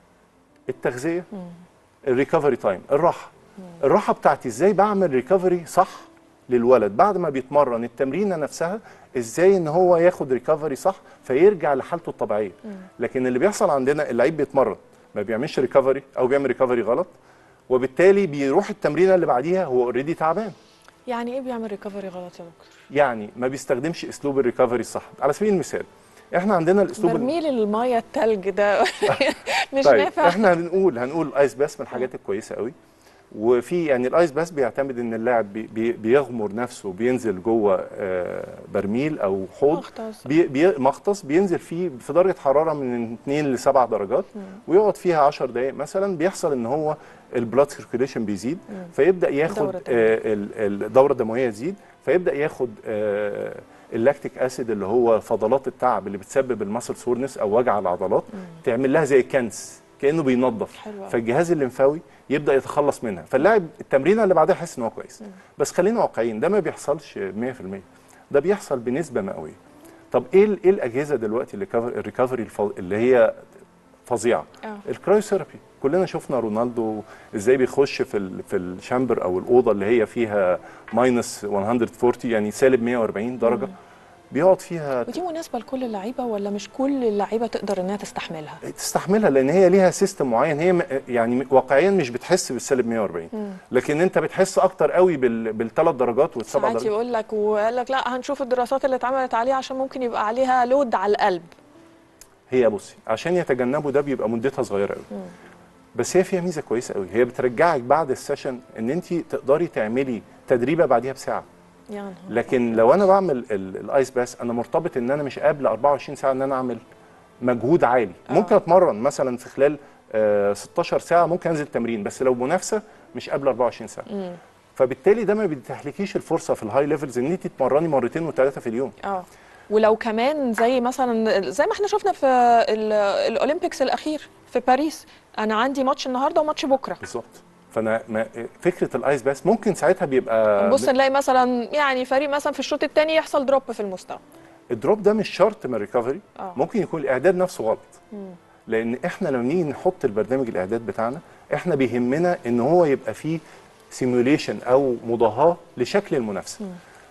S: التغذيه الريكفري تايم الراحه الراحه بتاعتي ازاي بعمل ريكفري صح للولد بعد ما بيتمرن التمرينه نفسها ازاي ان هو ياخد ريكفري صح فيرجع لحالته الطبيعيه لكن اللي بيحصل عندنا اللعيب بيتمرن ما بيعملش ريكفري او بيعمل ريكفري غلط وبالتالي بيروح التمرينه اللي بعديها هو اوريدي تعبان
A: يعني ايه بيعمل ريكفري غلط يا دكتور؟
S: يعني ما بيستخدمش اسلوب الريكفري الصح على سبيل المثال احنا عندنا الاسلوب ال-
A: برميل المية التلج ده مش
S: طيب
A: نافع
S: احنا هنقول هنقول الايس باس من الحاجات الكويسه قوي وفي يعني الايس باس بيعتمد ان اللاعب بي بي بيغمر نفسه بينزل جوه آه، برميل او حوض
A: مغطس.
S: بي بي مغطس بينزل فيه في درجه حراره من 2 ل 7 درجات ويقعد فيها 10 دقائق مثلا بيحصل ان هو البلاد سيركيليشن بيزيد فيبدا ياخد
A: الدورة
S: آه، ال- الدوره الدمويه تزيد فيبدا ياخد آه، اللاكتيك اسيد اللي هو فضلات التعب اللي بتسبب المسل سورنس او وجع العضلات تعمل لها زي كنس كانه بينظف
A: حلو أوي.
S: فالجهاز الليمفاوي يبدا يتخلص منها فاللاعب التمرينه اللي بعدها يحس ان هو كويس بس خلينا واقعيين ده ما بيحصلش 100% ده بيحصل بنسبه مئويه طب ايه ال- ايه الاجهزه دلوقتي اللي كفر الريكفري الف- اللي هي فظيعه
A: آه.
S: الكرايوثيرابي كلنا شفنا رونالدو ازاي بيخش في ال في الشامبر او الاوضه اللي هي فيها ماينس 140 يعني سالب 140 درجه بيقعد فيها
A: ودي مناسبة لكل اللعيبة ولا مش كل اللعيبة تقدر انها تستحملها؟
S: تستحملها لان هي ليها سيستم معين هي م- يعني واقعيا مش بتحس بالسالب 140
A: مم.
S: لكن انت بتحس اكتر قوي بال بالثلاث درجات والسبع
A: ساعات
S: درجات
A: يقول لك وقال لك لا هنشوف الدراسات اللي اتعملت عليه عشان ممكن يبقى عليها لود على القلب
S: هي بصي عشان يتجنبوا ده بيبقى مدتها صغيره قوي بس هي فيها ميزه كويسه قوي هي بترجعك بعد السيشن ان انت تقدري تعملي تدريبه بعديها بساعه
A: يعني
S: لكن لو انا بعمل ال- الايس باس انا مرتبط ان انا مش قابل 24 ساعه ان انا اعمل مجهود عالي ممكن اتمرن مثلا في خلال آه 16 ساعه ممكن انزل تمرين بس لو منافسه مش قابل 24 ساعه
A: مم.
S: فبالتالي ده ما بيتيحلكيش الفرصه في الهاي ليفلز ان انت تتمرني مرتين وثلاثه في اليوم
A: اه ولو كمان زي مثلا زي ما احنا شفنا في ال- الاولمبيكس الاخير في باريس انا عندي ماتش النهارده وماتش بكره
S: بالظبط فانا ما فكره الايس باس ممكن ساعتها بيبقى
A: نبص نلاقي مثلا يعني فريق مثلا في الشوط الثاني يحصل دروب في المستوى
S: الدروب ده مش شرط من الريكفري
A: آه.
S: ممكن يكون الاعداد نفسه غلط
A: مم.
S: لان احنا لما نيجي نحط البرنامج الاعداد بتاعنا احنا بيهمنا ان هو يبقى فيه سيموليشن او مضاهاه لشكل المنافسه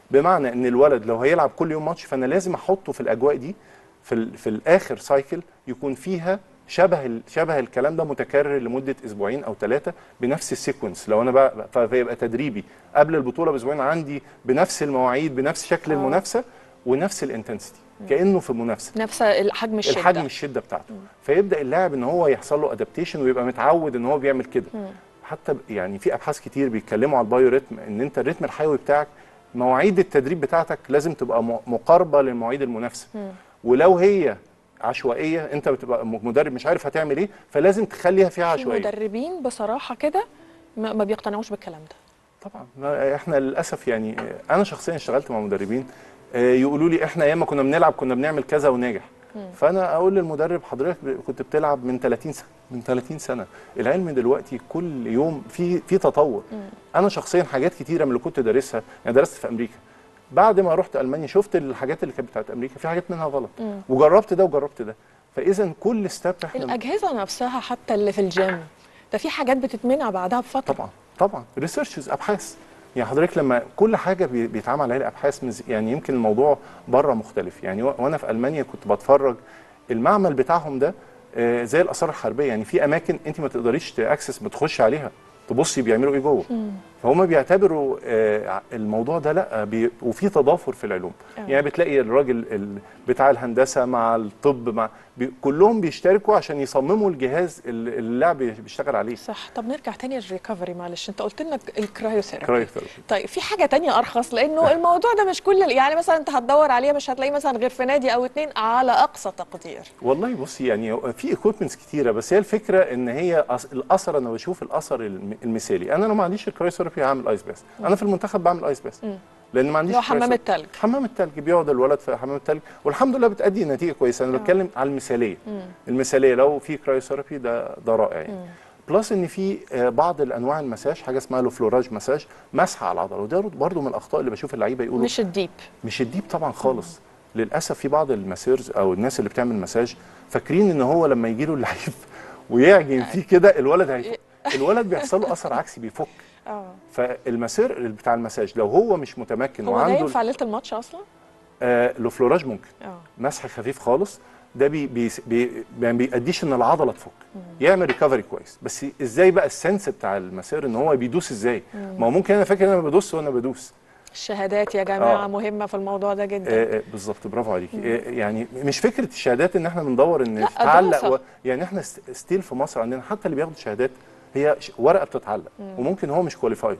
S: بمعنى ان الولد لو هيلعب كل يوم ماتش فانا لازم احطه في الاجواء دي في ال- في الاخر سايكل يكون فيها شبه ال- شبه الكلام ده متكرر لمده اسبوعين او ثلاثه بنفس السيكونس لو انا بقى ف- فيبقى تدريبي قبل البطوله باسبوعين عندي بنفس المواعيد بنفس شكل
A: آه.
S: المنافسه ونفس الانتنسيتي
A: مم.
S: كانه في منافسه
A: نفس حجم الشده
S: الحجم الشده بتاعته فيبدا اللاعب ان هو يحصل له ادابتيشن ويبقى متعود ان هو بيعمل كده
A: مم.
S: حتى ب- يعني في ابحاث كتير بيتكلموا على البايو ريتم ان انت الريتم الحيوي بتاعك مواعيد التدريب بتاعتك لازم تبقى م- مقاربه للمواعيد المنافسه
A: مم.
S: ولو هي عشوائيه انت بتبقى م- مدرب مش عارف هتعمل ايه فلازم تخليها فيها
A: في
S: عشوائيه
A: مدربين بصراحه كده ما ما بيقتنعوش بالكلام ده
S: طبعا ما احنا للاسف يعني آه، انا شخصيا اشتغلت مع مدربين آه، يقولوا لي احنا ايام ما كنا بنلعب كنا بنعمل كذا وناجح
A: مم.
S: فانا اقول للمدرب حضرتك ب- كنت بتلعب من 30 سنه من 30 سنه العلم دلوقتي كل يوم في في تطور
A: مم.
S: انا شخصيا حاجات كتيره من اللي كنت دارسها يعني درست في امريكا بعد ما رحت المانيا شفت الحاجات اللي كانت بتاعت امريكا في حاجات منها غلط
A: مم.
S: وجربت ده وجربت ده فاذا كل ستيب احنا
A: الاجهزه نفسها حتى اللي في الجيم ده في حاجات بتتمنع بعدها بفتره
S: طبعا طبعا ريسيرشز ابحاث يعني حضرتك لما كل حاجه بي- بيتعمل عليها ابحاث من ز- يعني يمكن الموضوع بره مختلف يعني و- وانا في المانيا كنت بتفرج المعمل بتاعهم ده آه، زي الاثار الحربيه يعني في اماكن انت ما تقدريش تاكسس بتخش عليها تبصي بيعملوا ايه جوه فهم بيعتبروا آه، الموضوع ده لا بي وفي تضافر في العلوم
A: آه.
S: يعني بتلاقي الراجل ال- بتاع الهندسه مع الطب مع بي كلهم بيشتركوا عشان يصمموا الجهاز اللي اللاعب بيشتغل عليه
A: صح طب نرجع تاني للريكفري معلش انت قلت لنا الكرايوثيرابي
S: كرايوثيرابي.
A: طيب في حاجه تانية ارخص لانه الموضوع ده مش كل يعني مثلا انت هتدور عليه مش هتلاقيه مثلا غير في نادي او اتنين على اقصى تقدير
S: والله بصي يعني في ايكويبمنتس كتيره بس هي الفكره ان هي أص- الاثر انا بشوف الاثر الم- المثالي انا لو ما عنديش الكرايوثيرابي هعمل ايس باس انا في المنتخب بعمل ايس باس
A: مم.
S: لان ما عنديش
A: اللي هو حمام
S: كرايوثيرابي.
A: التلج
S: حمام التلج بيقعد الولد في حمام التلج والحمد لله بتأدي نتيجه كويسه انا
A: آه.
S: بتكلم على المثاليه
A: مم.
S: المثاليه لو في كرايوثيرابي ده ده رائع يعني
A: مم.
S: بلس ان في آه، بعض الانواع المساج حاجه اسمها لوفلوراج مساج مسح على العضله وده برضو من الاخطاء اللي بشوف اللعيبه يقولوا
A: مش الديب
S: مش الديب طبعا خالص للاسف في بعض المسيرز او الناس اللي بتعمل مساج فاكرين ان هو لما يجي له اللعيب ويعجن فيه كده الولد هي الولد بيحصل له اثر عكسي بيفك
A: اه
S: فالمسير بتاع المساج لو هو مش متمكن
A: هو ده
S: وعنده
A: ينفع ليله الماتش اصلا؟
S: آه لوفلوراج ممكن
A: اه
S: مسح خفيف خالص ده بي بي بي ما بيأديش ان العضله تفك يعمل ريكفري كويس بس ازاي بقى السنس بتاع المسير ان هو بيدوس ازاي
A: مم.
S: ما هو ممكن انا فاكر ان انا بدوس وانا بدوس
A: الشهادات يا جماعه
S: آه.
A: مهمه في الموضوع ده جدا
S: آه، آه، بالظبط برافو عليكي آه، يعني مش فكره الشهادات ان احنا بندور ان
A: لا،
S: تتعلق
A: دراسة.
S: و... يعني احنا ست- ستيل في مصر عندنا حتى اللي بياخدوا شهادات هي ش- ورقه بتتعلق
A: مم.
S: وممكن هو مش كواليفايد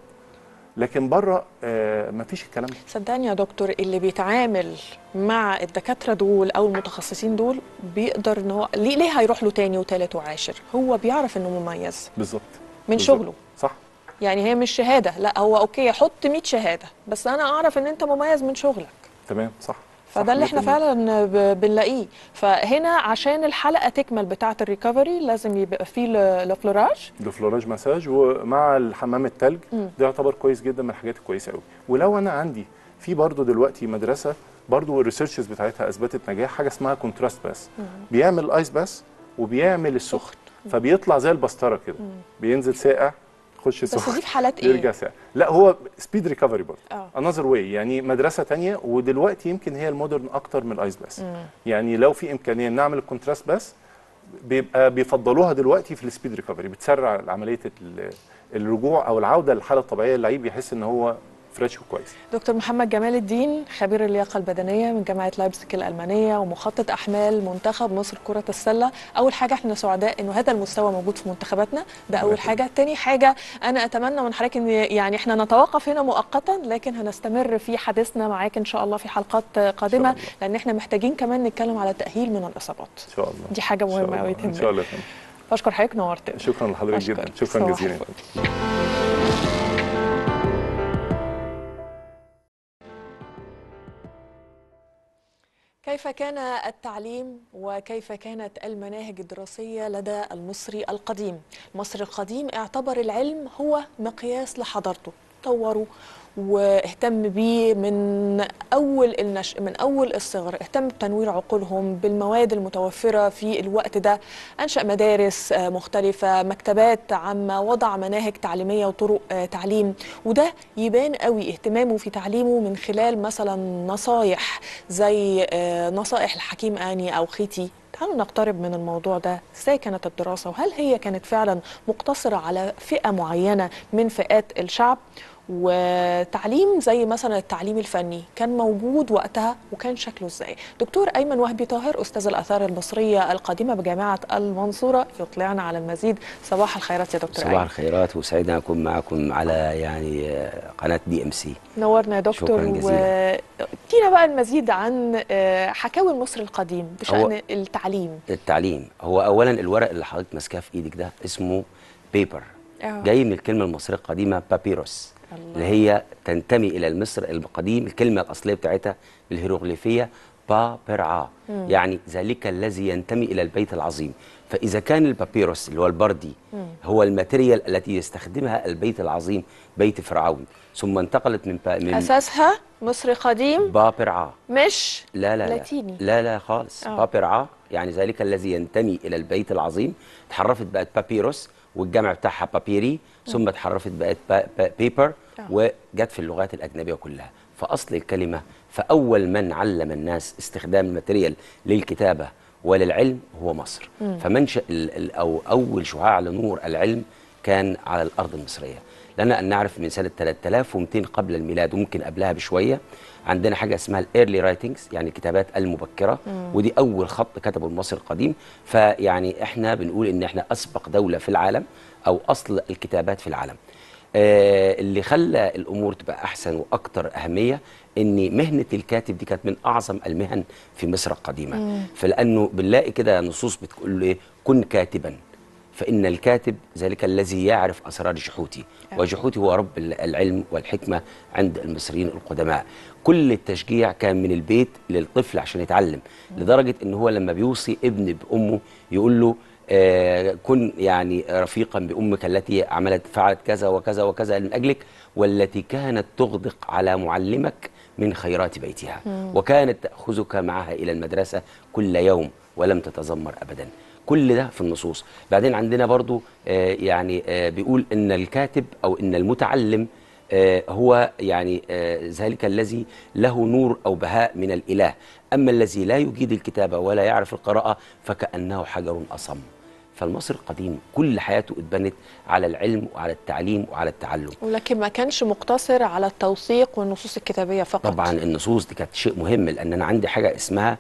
S: لكن بره آه مفيش الكلام ده
A: صدقني يا دكتور اللي بيتعامل مع الدكاتره دول او المتخصصين دول بيقدر ان هو ليه, ليه هيروح له تاني وتالت وعاشر هو بيعرف انه مميز
S: بالظبط
A: من
S: بالظبط.
A: شغله
S: صح
A: يعني هي مش شهاده لا هو اوكي حط 100 شهاده بس انا اعرف ان انت مميز من شغلك
S: تمام صح
A: فده اللي احنا
S: 100%.
A: فعلا ب- بنلاقيه فهنا عشان الحلقه تكمل بتاعه الريكفري لازم يبقى فيه ل- لفلوراج
S: دفلوراج مساج ومع الحمام التلج
A: مم.
S: ده يعتبر كويس جدا من الحاجات الكويسه قوي ولو انا عندي في برضو دلوقتي مدرسه برضو الريسيرشز بتاعتها اثبتت نجاح حاجه اسمها كونتراست باس بيعمل الايس باس وبيعمل السخن فبيطلع زي البسطره كده بينزل ساقع يخش
A: بس
S: سخن
A: دي في حالات ايه؟
S: يرجع ساقع لا هو سبيد ريكفري برضه
A: اه
S: انذر واي يعني مدرسه تانية ودلوقتي يمكن هي المودرن اكتر من الايس باس
A: مم.
S: يعني لو في امكانيه نعمل الكونتراست باس بيبقى بيفضلوها دلوقتي في السبيد ريكفري بتسرع عمليه ال- الرجوع او العوده للحاله الطبيعيه اللعيب يحس ان هو فريش وكويس
A: دكتور محمد جمال الدين خبير اللياقه البدنيه من جامعه لايبزيج الالمانيه ومخطط احمال منتخب مصر كره السله اول حاجه احنا سعداء انه هذا المستوى موجود في منتخباتنا ده اول حاجه تاني حاجه انا اتمنى من حضرتك ان يعني احنا نتوقف هنا مؤقتا لكن هنستمر في حديثنا معاك ان شاء الله في حلقات قادمه لان احنا محتاجين كمان نتكلم على التاهيل من الاصابات
S: ان شاء الله
A: دي حاجه
S: إن شاء
A: مهمه
S: الله.
A: قوي
S: ان شاء الله يا فندم.
A: بشكر حضرتك نورتنا
S: شكرا لحضرتك
A: أشكر.
S: جدا شكرا
A: صباح
S: جزيلا
A: الفل. كيف كان التعليم وكيف كانت المناهج الدراسية لدى المصري القديم المصري القديم اعتبر العلم هو مقياس لحضارته وطوره واهتم بيه من اول النشء من اول الصغر اهتم بتنوير عقولهم بالمواد المتوفره في الوقت ده انشا مدارس آه، مختلفه مكتبات عامه وضع مناهج تعليميه وطرق آه، تعليم وده يبان قوي اهتمامه في تعليمه من خلال مثلا نصايح زي آه، نصائح الحكيم اني او خيتي تعالوا نقترب من الموضوع ده ازاي كانت الدراسة وهل هي كانت فعلا مقتصرة على فئة معينة من فئات الشعب وتعليم زي مثلا التعليم الفني كان موجود وقتها وكان شكله ازاي دكتور ايمن وهبي طاهر استاذ الاثار المصريه القديمه بجامعه المنصوره يطلعنا على المزيد صباح الخيرات يا دكتور
T: صباح
A: ايمن
T: الخيرات وسعيد ان اكون معكم على يعني آه، قناه دي ام سي
A: نورنا يا دكتور
T: شكراً جزيلاً.
A: ودينا بقى المزيد عن آه، حكاوي مصر القديم بشان
T: هو-
A: التعليم
T: التعليم هو اولا الورق اللي حضرتك ماسكاه في ايدك ده اسمه بيبر
A: آه.
T: جاي من الكلمه المصريه القديمه بابيروس اللي هي تنتمي الى المصر القديم الكلمه الاصليه بتاعتها بالهيروغليفيه با برعا
U: مم.
T: يعني ذلك الذي ينتمي الى البيت العظيم فاذا كان البابيروس اللي هو البردي هو الماتيريال التي يستخدمها البيت العظيم بيت فرعون ثم انتقلت من با من
A: اساسها مصري قديم
T: با برعا
A: مش
T: لا لا لا
A: لاتيني
T: لا لا خالص
A: آه.
T: بابرعا يعني ذلك الذي ينتمي الى البيت العظيم اتحرفت بقت بابيروس والجمع بتاعها بابيري ثم اتحرفت بقت با با بيبر
U: آه.
T: وجت في اللغات الاجنبيه كلها فاصل الكلمه فاول من علم الناس استخدام الماتيريال للكتابه وللعلم هو مصر
U: مم.
T: فمنشا ال- ال- او اول شعاع لنور العلم كان على الارض المصريه لنا ان نعرف من سنه 3200 قبل الميلاد وممكن قبلها بشويه عندنا حاجه اسمها الايرلي رايتنجز يعني الكتابات المبكره
U: مم.
T: ودي اول خط كتبه المصري القديم فيعني احنا بنقول ان احنا اسبق دوله في العالم او اصل الكتابات في العالم آه، اللي خلى الامور تبقى احسن واكثر اهميه ان مهنه الكاتب دي كانت من اعظم المهن في مصر القديمه
U: مم.
T: فلانه بنلاقي كده نصوص بتقول له ايه كن كاتبا فان الكاتب ذلك الذي يعرف اسرار جحوتي وجحوتي هو رب العلم والحكمه عند المصريين القدماء كل التشجيع كان من البيت للطفل عشان يتعلم لدرجه ان هو لما بيوصي ابن بامه يقول له آه كن يعني رفيقا بامك التي عملت فعلت كذا وكذا وكذا من اجلك والتي كانت تغدق على معلمك من خيرات بيتها
U: مم.
T: وكانت تاخذك معها الى المدرسه كل يوم ولم تتذمر ابدا كل ده في النصوص بعدين عندنا برضو آه يعني آه بيقول ان الكاتب او ان المتعلم آه هو يعني آه ذلك الذي له نور او بهاء من الاله اما الذي لا يجيد الكتابه ولا يعرف القراءه فكانه حجر اصم فالمصري القديم كل حياته اتبنت على العلم وعلى التعليم وعلى التعلم
A: ولكن ما كانش مقتصر على التوثيق والنصوص الكتابيه فقط
T: طبعا النصوص دي كانت شيء مهم لان انا عندي حاجه اسمها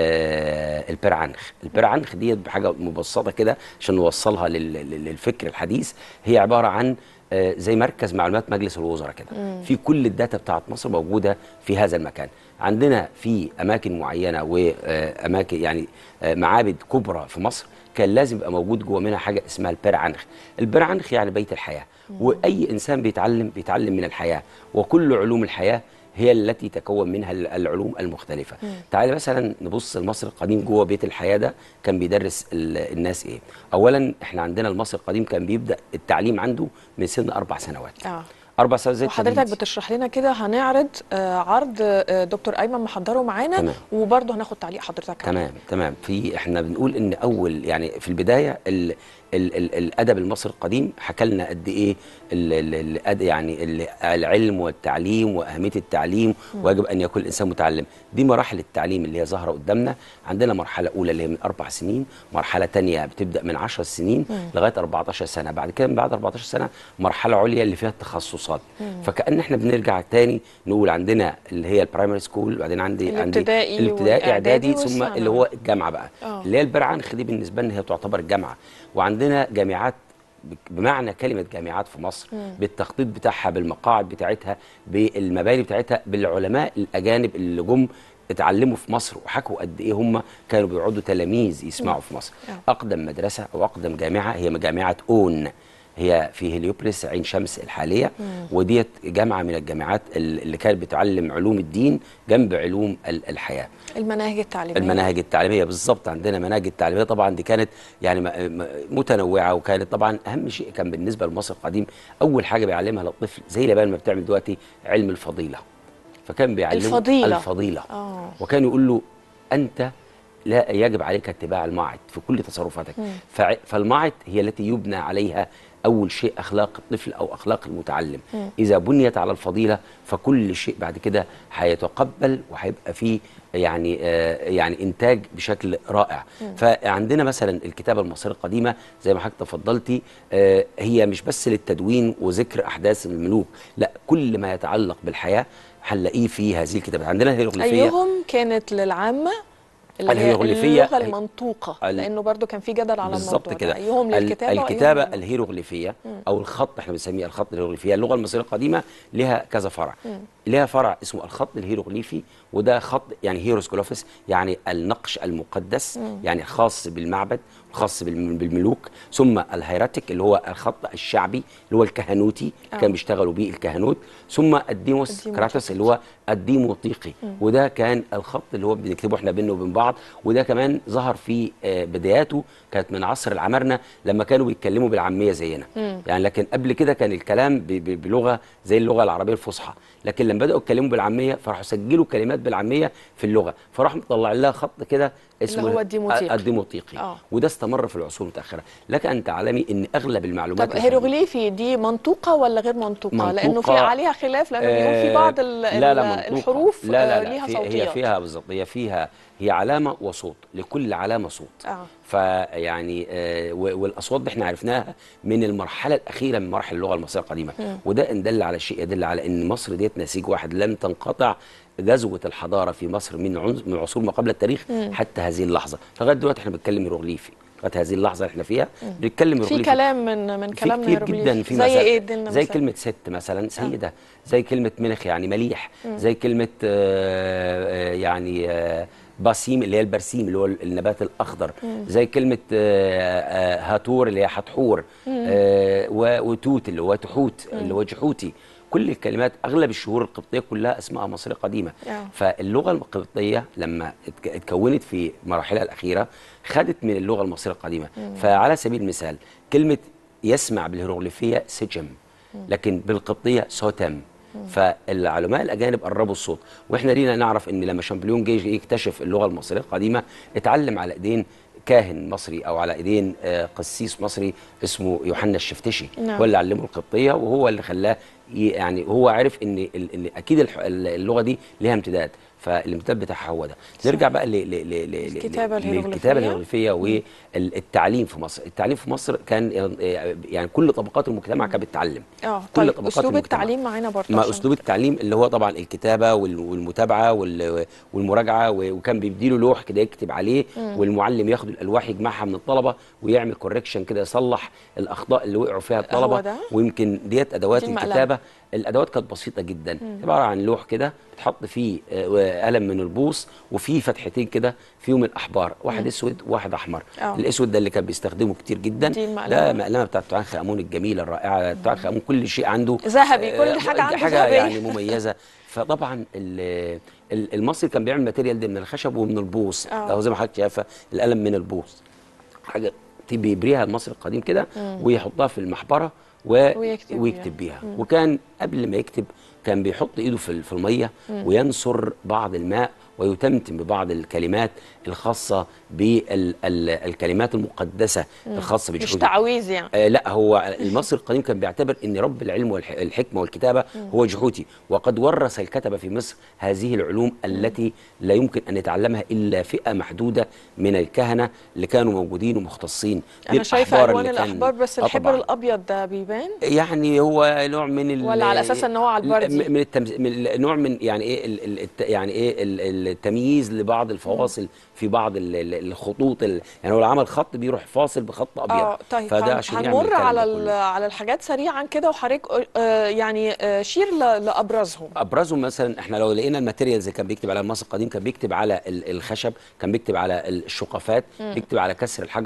T: آه البرعنخ البرعنخ ديت بحاجه مبسطه كده عشان نوصلها لل- لل- للفكر الحديث هي عباره عن آه زي مركز معلومات مجلس الوزراء كده
U: مم.
T: في كل الداتا بتاعت مصر موجوده في هذا المكان عندنا في اماكن معينه واماكن يعني آه معابد كبرى في مصر كان لازم يبقى موجود جوه منها حاجه اسمها البرعنخ البرعنخ يعني بيت الحياه واي انسان بيتعلم بيتعلم من الحياه وكل علوم الحياه هي التي تكون منها ال- العلوم المختلفه
U: مم.
T: تعالى مثلا نبص المصري القديم جوه بيت الحياه ده كان بيدرس ال- الناس ايه اولا احنا عندنا المصري القديم كان بيبدا التعليم عنده من سن اربع سنوات
A: اه
T: اربع سنوات زي
A: وحضرتك
T: التلميذ.
A: بتشرح لنا كده هنعرض آه، عرض آه، دكتور ايمن محضره معانا
T: تمام.
A: وبرضه هناخد تعليق حضرتك عليه.
T: تمام تمام في احنا بنقول ان اول يعني في البدايه ال ال ال الادب المصري القديم حكى لنا قد ايه ال ال ال يعني ال العلم والتعليم واهميه التعليم
U: مم.
T: ويجب ان يكون الانسان متعلم دي مراحل التعليم اللي هي ظاهره قدامنا عندنا مرحله اولى اللي هي من اربع سنين مرحله تانية بتبدا من 10 سنين
U: مم.
T: لغايه 14 سنه بعد كده من بعد 14 سنه مرحله عليا اللي فيها التخصصات
U: مم.
T: فكان احنا بنرجع تاني نقول عندنا اللي هي البرايمري سكول وبعدين عندي عندي
A: الابتدائي
T: الابتدائي اعدادي
A: والإعدادي
T: ثم
A: والثانوي.
T: اللي هو الجامعه بقى
A: آه.
T: اللي هي البرعنخ دي بالنسبه لنا هي تعتبر الجامعه وعندنا جامعات بك- بمعنى كلمه جامعات في مصر
U: مم.
T: بالتخطيط بتاعها بالمقاعد بتاعتها بالمباني بتاعتها بالعلماء الاجانب اللي جم اتعلموا في مصر وحكوا قد ايه هم كانوا بيقعدوا تلاميذ يسمعوا
U: مم.
T: في مصر
U: آه.
T: اقدم مدرسه او اقدم جامعه هي جامعه اون هي في هليوبوليس عين شمس الحاليه
A: مم.
T: وديت جامعه من الجامعات ال- اللي كانت بتعلم علوم الدين جنب علوم ال- الحياه
A: المناهج التعليميه
T: المناهج التعليميه بالظبط عندنا مناهج التعليميه طبعا دي كانت يعني م- م- متنوعه وكانت طبعا اهم شيء كان بالنسبه لمصر القديم اول حاجه بيعلمها للطفل زي اليابان ما بتعمل دلوقتي علم الفضيله فكان بيعلمه
A: الفضيلة.
T: الفضيله
A: اه
T: وكان يقول له انت لا يجب عليك اتباع المعد في كل تصرفاتك
A: مم.
T: فع- فالمعد هي التي يبنى عليها اول شيء اخلاق الطفل او اخلاق المتعلم
A: مم.
T: اذا بنيت على الفضيله فكل شيء بعد كده هيتقبل وهيبقى فيه يعني آه يعني انتاج بشكل رائع
A: مم.
T: فعندنا مثلا الكتابه المصريه القديمه زي ما حضرتك تفضلتي آه هي مش بس للتدوين وذكر احداث الملوك لا كل ما يتعلق بالحياه هنلاقيه في هذه الكتابات عندنا الهيروغليفيه
A: ايهم كانت للعامه اللي هي
T: الهيروغليفية
A: اللغه
T: هي-
A: المنطوقه
T: ال-
A: لانه برضو كان في جدل على
T: بالظبط
A: الموضوع
T: كده
A: ده ايهم
T: ال-
A: للكتابه
T: الكتابه
A: وأيهم لل-
T: الهيروغليفيه
A: مم.
T: او الخط احنا بنسميه الخط الهيروغليفيه اللغه المصريه القديمه لها كذا فرع
A: مم.
T: لها فرع اسمه الخط الهيروغليفي وده خط يعني هيروسكولوفيس يعني النقش المقدس
A: مم.
T: يعني خاص بالمعبد خاص بالم- بالملوك ثم الهيراتيك اللي هو الخط الشعبي اللي هو الكهنوتي
A: آه.
T: كان بيشتغلوا بيه الكهنوت ثم الديموس
A: الديموس.
T: كراتوس اللي هو الديموطيقي
A: مم.
T: وده كان الخط اللي هو بنكتبه احنا بينه وبين بعض وده كمان ظهر في آه، بداياته كانت من عصر العمارنه لما كانوا بيتكلموا بالعاميه زينا
A: مم.
T: يعني لكن قبل كده كان الكلام ب- ب- بلغه زي اللغه العربيه الفصحى لكن لما بداوا يتكلموا بالعاميه فراحوا سجلوا كلمات بالعاميه في اللغه فراحوا مطلعين لها خط كده اسمه
A: هو الديموطيقي.
T: الديموطيقي
A: آه.
T: وده استمر في العصور المتاخره لك ان تعلمي ان اغلب المعلومات
A: طب
T: الخ-
A: هيروغليفي دي منطوقه ولا غير منطوقه؟
T: منطوقة.
A: لانه في عليها خلاف لانه بيقول في بعض ال-
T: آه، لا لا
A: ال-
T: منطوقة.
A: الحروف
T: لا لا
A: آه،
T: لا
A: ليها
T: في
A: صوتيات
T: هي فيها بالظبط هي فيها هي علامه وصوت لكل علامه صوت
A: اه
T: فيعني آه و- والاصوات دي احنا عرفناها من المرحله الاخيره من مراحل اللغه المصريه القديمه
A: مم.
T: وده ان دل على شيء يدل على ان مصر ديت نسيج واحد لن تنقطع غزوه الحضاره في مصر من عنز من عصور ما قبل التاريخ
A: مم.
T: حتى هذه اللحظه لغايه دلوقتي احنا بنتكلم هيروغليفي لغايه هذه اللحظه اللي احنا فيها
A: مم.
T: بنتكلم
A: في
T: هيروغليفي
A: كلام من من
T: في
A: كلامنا
T: كتير
A: هيروغليفي.
T: جدا في
A: زي
T: مثلا
A: ايه ادينا
T: زي
A: مثال؟
T: كلمه ست مثلا سيده زي كلمه منخ يعني مليح
A: مم.
T: زي كلمه آه، آه، يعني آه، باسيم اللي هي البرسيم اللي هو النبات الاخضر
A: مم.
T: زي كلمه آه، آه، هاتور اللي هي حتحور
A: مم.
T: آه، و- وتوت اللي هو تحوت
A: مم.
T: اللي هو جحوتي كل الكلمات اغلب الشهور القبطيه كلها اسمها مصريه قديمه
A: آه.
T: فاللغه القبطيه لما اتك- اتكونت في مراحلها الاخيره خدت من اللغه المصريه القديمه
A: مم.
T: فعلى سبيل المثال كلمه يسمع بالهيروغليفيه سجم لكن بالقبطيه سوتم فالعلماء الاجانب قربوا الصوت واحنا لينا نعرف ان لما شامبليون جه يكتشف اللغه المصريه القديمه اتعلم على ايدين كاهن مصري او على ايدين آه، قسيس مصري اسمه يوحنا الشفتشي
A: نعم.
T: هو اللي علمه القبطيه وهو اللي خلاه ي- يعني هو عرف ان ال- ان اكيد الح- اللغه دي ليها امتداد فالامتداد بتاعها هو ده نرجع بقى ل ل ل ل
A: الكتابة
T: ل-
A: الهيروغليفية.
T: للكتابه الهيروغليفيه والتعليم في مصر التعليم في مصر كان آه، يعني كل طبقات المجتمع كانت بتتعلم
A: اه
T: كل
A: طيب
T: طبقات
A: اسلوب
T: المجتمع.
A: التعليم معانا برضه
T: ما
A: عشان-
T: اسلوب التعليم اللي هو طبعا الكتابه وال- والمتابعه وال- والمراجعه و- وكان بيديله لوح كده يكتب عليه
A: مم.
T: والمعلم ياخد الالواح يجمعها من الطلبه ويعمل كوركشن كده يصلح الاخطاء اللي وقعوا فيها
A: هو
T: الطلبه
A: ده؟
T: ويمكن ديت ادوات
A: دي المقلمة.
T: الكتابه الادوات كانت بسيطه جدا
A: مم.
T: عباره عن لوح كده بتحط فيه آه، قلم من البوص وفيه فتحتين كده فيهم الاحبار واحد
A: مم.
T: اسود وواحد احمر
A: آه.
T: الاسود ده اللي كان بيستخدمه كتير جدا
A: دي المقلمة.
T: ده مقلمه بتاعت توت عنخ امون الجميله الرائعه توت عنخ امون كل شيء عنده
A: ذهبي كل
T: آه،
A: حاجه عنده
T: حاجه
A: ذهبية.
T: يعني مميزه فطبعا ال- ال- المصري كان بيعمل ماتيريال ده من الخشب ومن البوص
A: آه.
T: اهو زي ما حضرتك شايفه القلم من البوص حاجه بيبريها المصري القديم كده
A: مم.
T: ويحطها في المحبره و...
A: ويكتب
T: ويكتب بيها
A: مم.
T: وكان قبل ما يكتب كان بيحط ايده في ال- في الميه
A: مم.
T: وينصر بعض الماء ويتمتم ببعض الكلمات الخاصه بالكلمات المقدسه
A: مم.
T: الخاصه
A: مش
T: بجحود
A: تعويذ يعني
T: آه لا هو المصري القديم كان بيعتبر ان رب العلم والحكمه والكتابه
A: مم.
T: هو جحوتي وقد ورث الكتبه في مصر هذه العلوم التي لا يمكن ان يتعلمها الا فئه محدوده من الكهنه اللي كانوا موجودين ومختصين دي
A: انا شايفه
T: الأحبار
A: الوان
T: اللي كان-
A: الاحبار بس
T: آه
A: الحبر
T: طبعاً.
A: الابيض ده بيبان
T: يعني هو نوع من ال-
A: ولا على أساس إن هو على البردي؟
T: من التمز... من نوع من يعني ايه ال... ال... الت- يعني ايه ال- التمييز لبعض الفواصل في بعض ال- ال- الخطوط ال... يعني هو لو عمل خط بيروح فاصل بخط ابيض
A: اه طيب
T: فده
A: هن-
T: عشان يعمل
A: هنمر
T: الكلام
A: على
T: ده
A: ال-
T: كله.
A: على الحاجات سريعا كده وحضرتك آه يعني آه شير ل- لابرزهم
T: ابرزهم مثلا احنا لو لقينا الماتيريالز اللي كان بيكتب على المصري القديم كان بيكتب على ال- الخشب كان بيكتب على الشقفات
A: مم.
T: بيكتب على كسر الحجر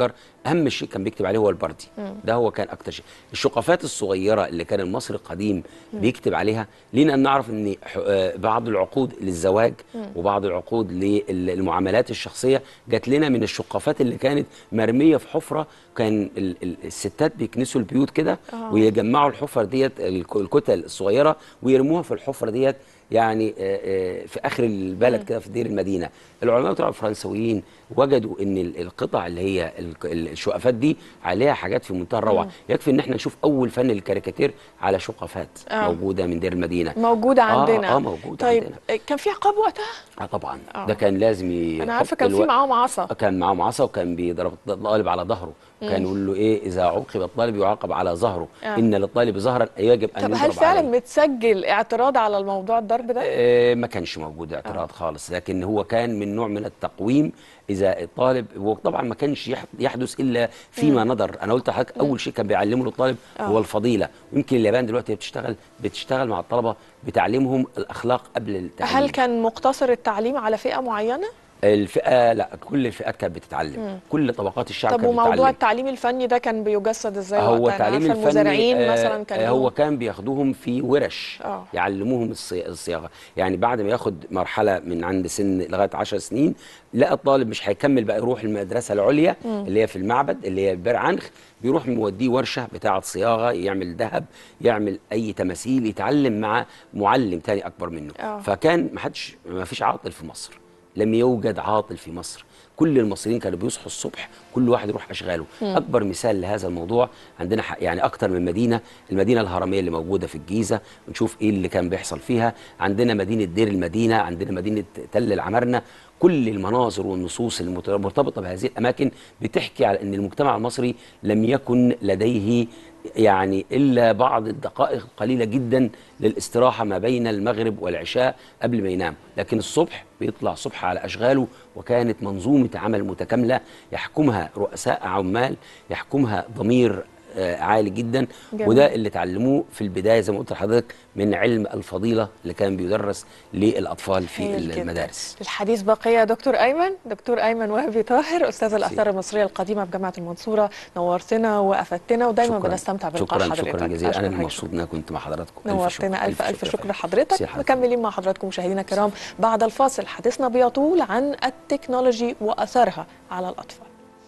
T: اهم شيء كان بيكتب عليه هو البردي
A: مم.
T: ده هو كان اكتر شيء الشقافات الصغيره اللي كان المصري القديم
A: مم.
T: بيكتب عليها لينا ان نعرف ان ح- آه، بعض العقود للزواج
A: مم.
T: وبعض العقود للمعاملات الشخصيه جات لنا من الشقافات اللي كانت مرميه في حفره كان ال- ال- الستات بيكنسوا البيوت كده
A: آه.
T: ويجمعوا الحفر ديت الك- الكتل الصغيره ويرموها في الحفره ديت يعني آه، آه، في اخر البلد
A: مم.
T: كده في دير المدينه العلماء بتوع الفرنسويين وجدوا ان ال- القطع اللي هي ال- ال- الشقفات دي عليها حاجات في منتهى الروعه
A: مم.
T: يكفي ان احنا نشوف اول فن الكاريكاتير على شقفات
A: آه.
T: موجوده من دير المدينه
A: موجودة عندنا
T: اه, آه موجوده
A: طيب
T: عندنا
A: كان في عقاب وقتها؟
T: اه طبعا
A: آه.
T: ده كان لازم يحط
A: انا عارفه كان في
T: الوقت-
A: معاهم عصا
T: كان معاهم عصا وكان بيضرب الطالب على ظهره كان
A: مم.
T: يقول له ايه اذا عوقب الطالب يعاقب على ظهره
A: آه.
T: ان للطالب ظهرا يجب ان
A: طب
T: يضرب
A: هل فعلا
T: عليه.
A: متسجل اعتراض على الموضوع الضرب ده؟
T: آه، ما كانش موجود اعتراض خالص لكن هو كان من نوع من التقويم اذا الطالب هو طبعا ما كانش يح- يحدث الا فيما
A: مم.
T: نظر انا قلت لحضرتك
A: مم.
T: اول شيء كان بيعلمه للطالب
A: آه.
T: هو الفضيله ويمكن اليابان دلوقتي بتشتغل بتشتغل مع الطلبه بتعليمهم الاخلاق قبل التعليم
A: هل كان مقتصر التعليم على فئة معينة؟
T: الفئه لا كل الفئات كانت بتتعلم
A: مم.
T: كل طبقات الشعب
A: طب
T: كانت
A: وموضوع
T: بتتعلم
A: التعليم الفني ده كان بيجسد ازاي
T: هو
A: وقتها؟ أنا
T: التعليم
A: عارفة
T: الفني
A: المزارعين
T: آه،
A: مثلا كان
T: آه، هو
A: لهم-
T: كان بياخدوهم في ورش
A: آه.
T: يعلموهم الصي- الصياغه يعني بعد ما ياخد مرحله من عند سن لغايه 10 سنين لا الطالب مش هيكمل بقى يروح المدرسه العليا
A: مم.
T: اللي هي في المعبد اللي هي بير عنخ بيروح موديه ورشه بتاعه صياغه يعمل ذهب يعمل اي تماثيل يتعلم مع معلم تاني اكبر منه
A: آه.
T: فكان ما حدش ما فيش عاطل في مصر لم يوجد عاطل في مصر كل المصريين كانوا بيصحوا الصبح كل واحد يروح اشغاله
A: مم.
T: اكبر مثال لهذا الموضوع عندنا ح- يعني اكتر من مدينه المدينه الهرميه اللي موجوده في الجيزه ونشوف ايه اللي كان بيحصل فيها عندنا مدينه دير المدينه عندنا مدينه تل العمارنه كل المناظر والنصوص المت- المرتبطه بهذه الاماكن بتحكي على ان المجتمع المصري لم يكن لديه يعني الا بعض الدقائق القليله جدا للاستراحه ما بين المغرب والعشاء قبل ما ينام لكن الصبح بيطلع الصبح على اشغاله وكانت منظومه عمل متكامله يحكمها رؤساء عمال يحكمها ضمير آه، عالي جدا
A: جميل.
T: وده اللي اتعلموه في البدايه زي ما قلت لحضرتك من علم الفضيله اللي كان بيدرس للاطفال في
A: هايل جداً.
T: المدارس
A: الحديث بقية يا دكتور أيمن دكتور أيمن وهبي طاهر أستاذ الآثار المصرية القديمة بجامعة المنصورة نورتنا وأفدتنا ودايما
T: شكراً.
A: بنستمتع بلقاء
T: شكرا
A: حضرتك
T: شكرا جزيلا انا
A: أشكر
T: اللي
A: حضرتك.
T: مبسوط ان انا كنت مع حضراتكم ألف شكر،
A: نورتنا ألف ألف شكر لحضرتك
T: ميرسي يا حضرتك.
A: مكملين مع حضراتكم مشاهدينا الكرام بعد الفاصل حديثنا بيطول عن التكنولوجي وأثرها على الأطفال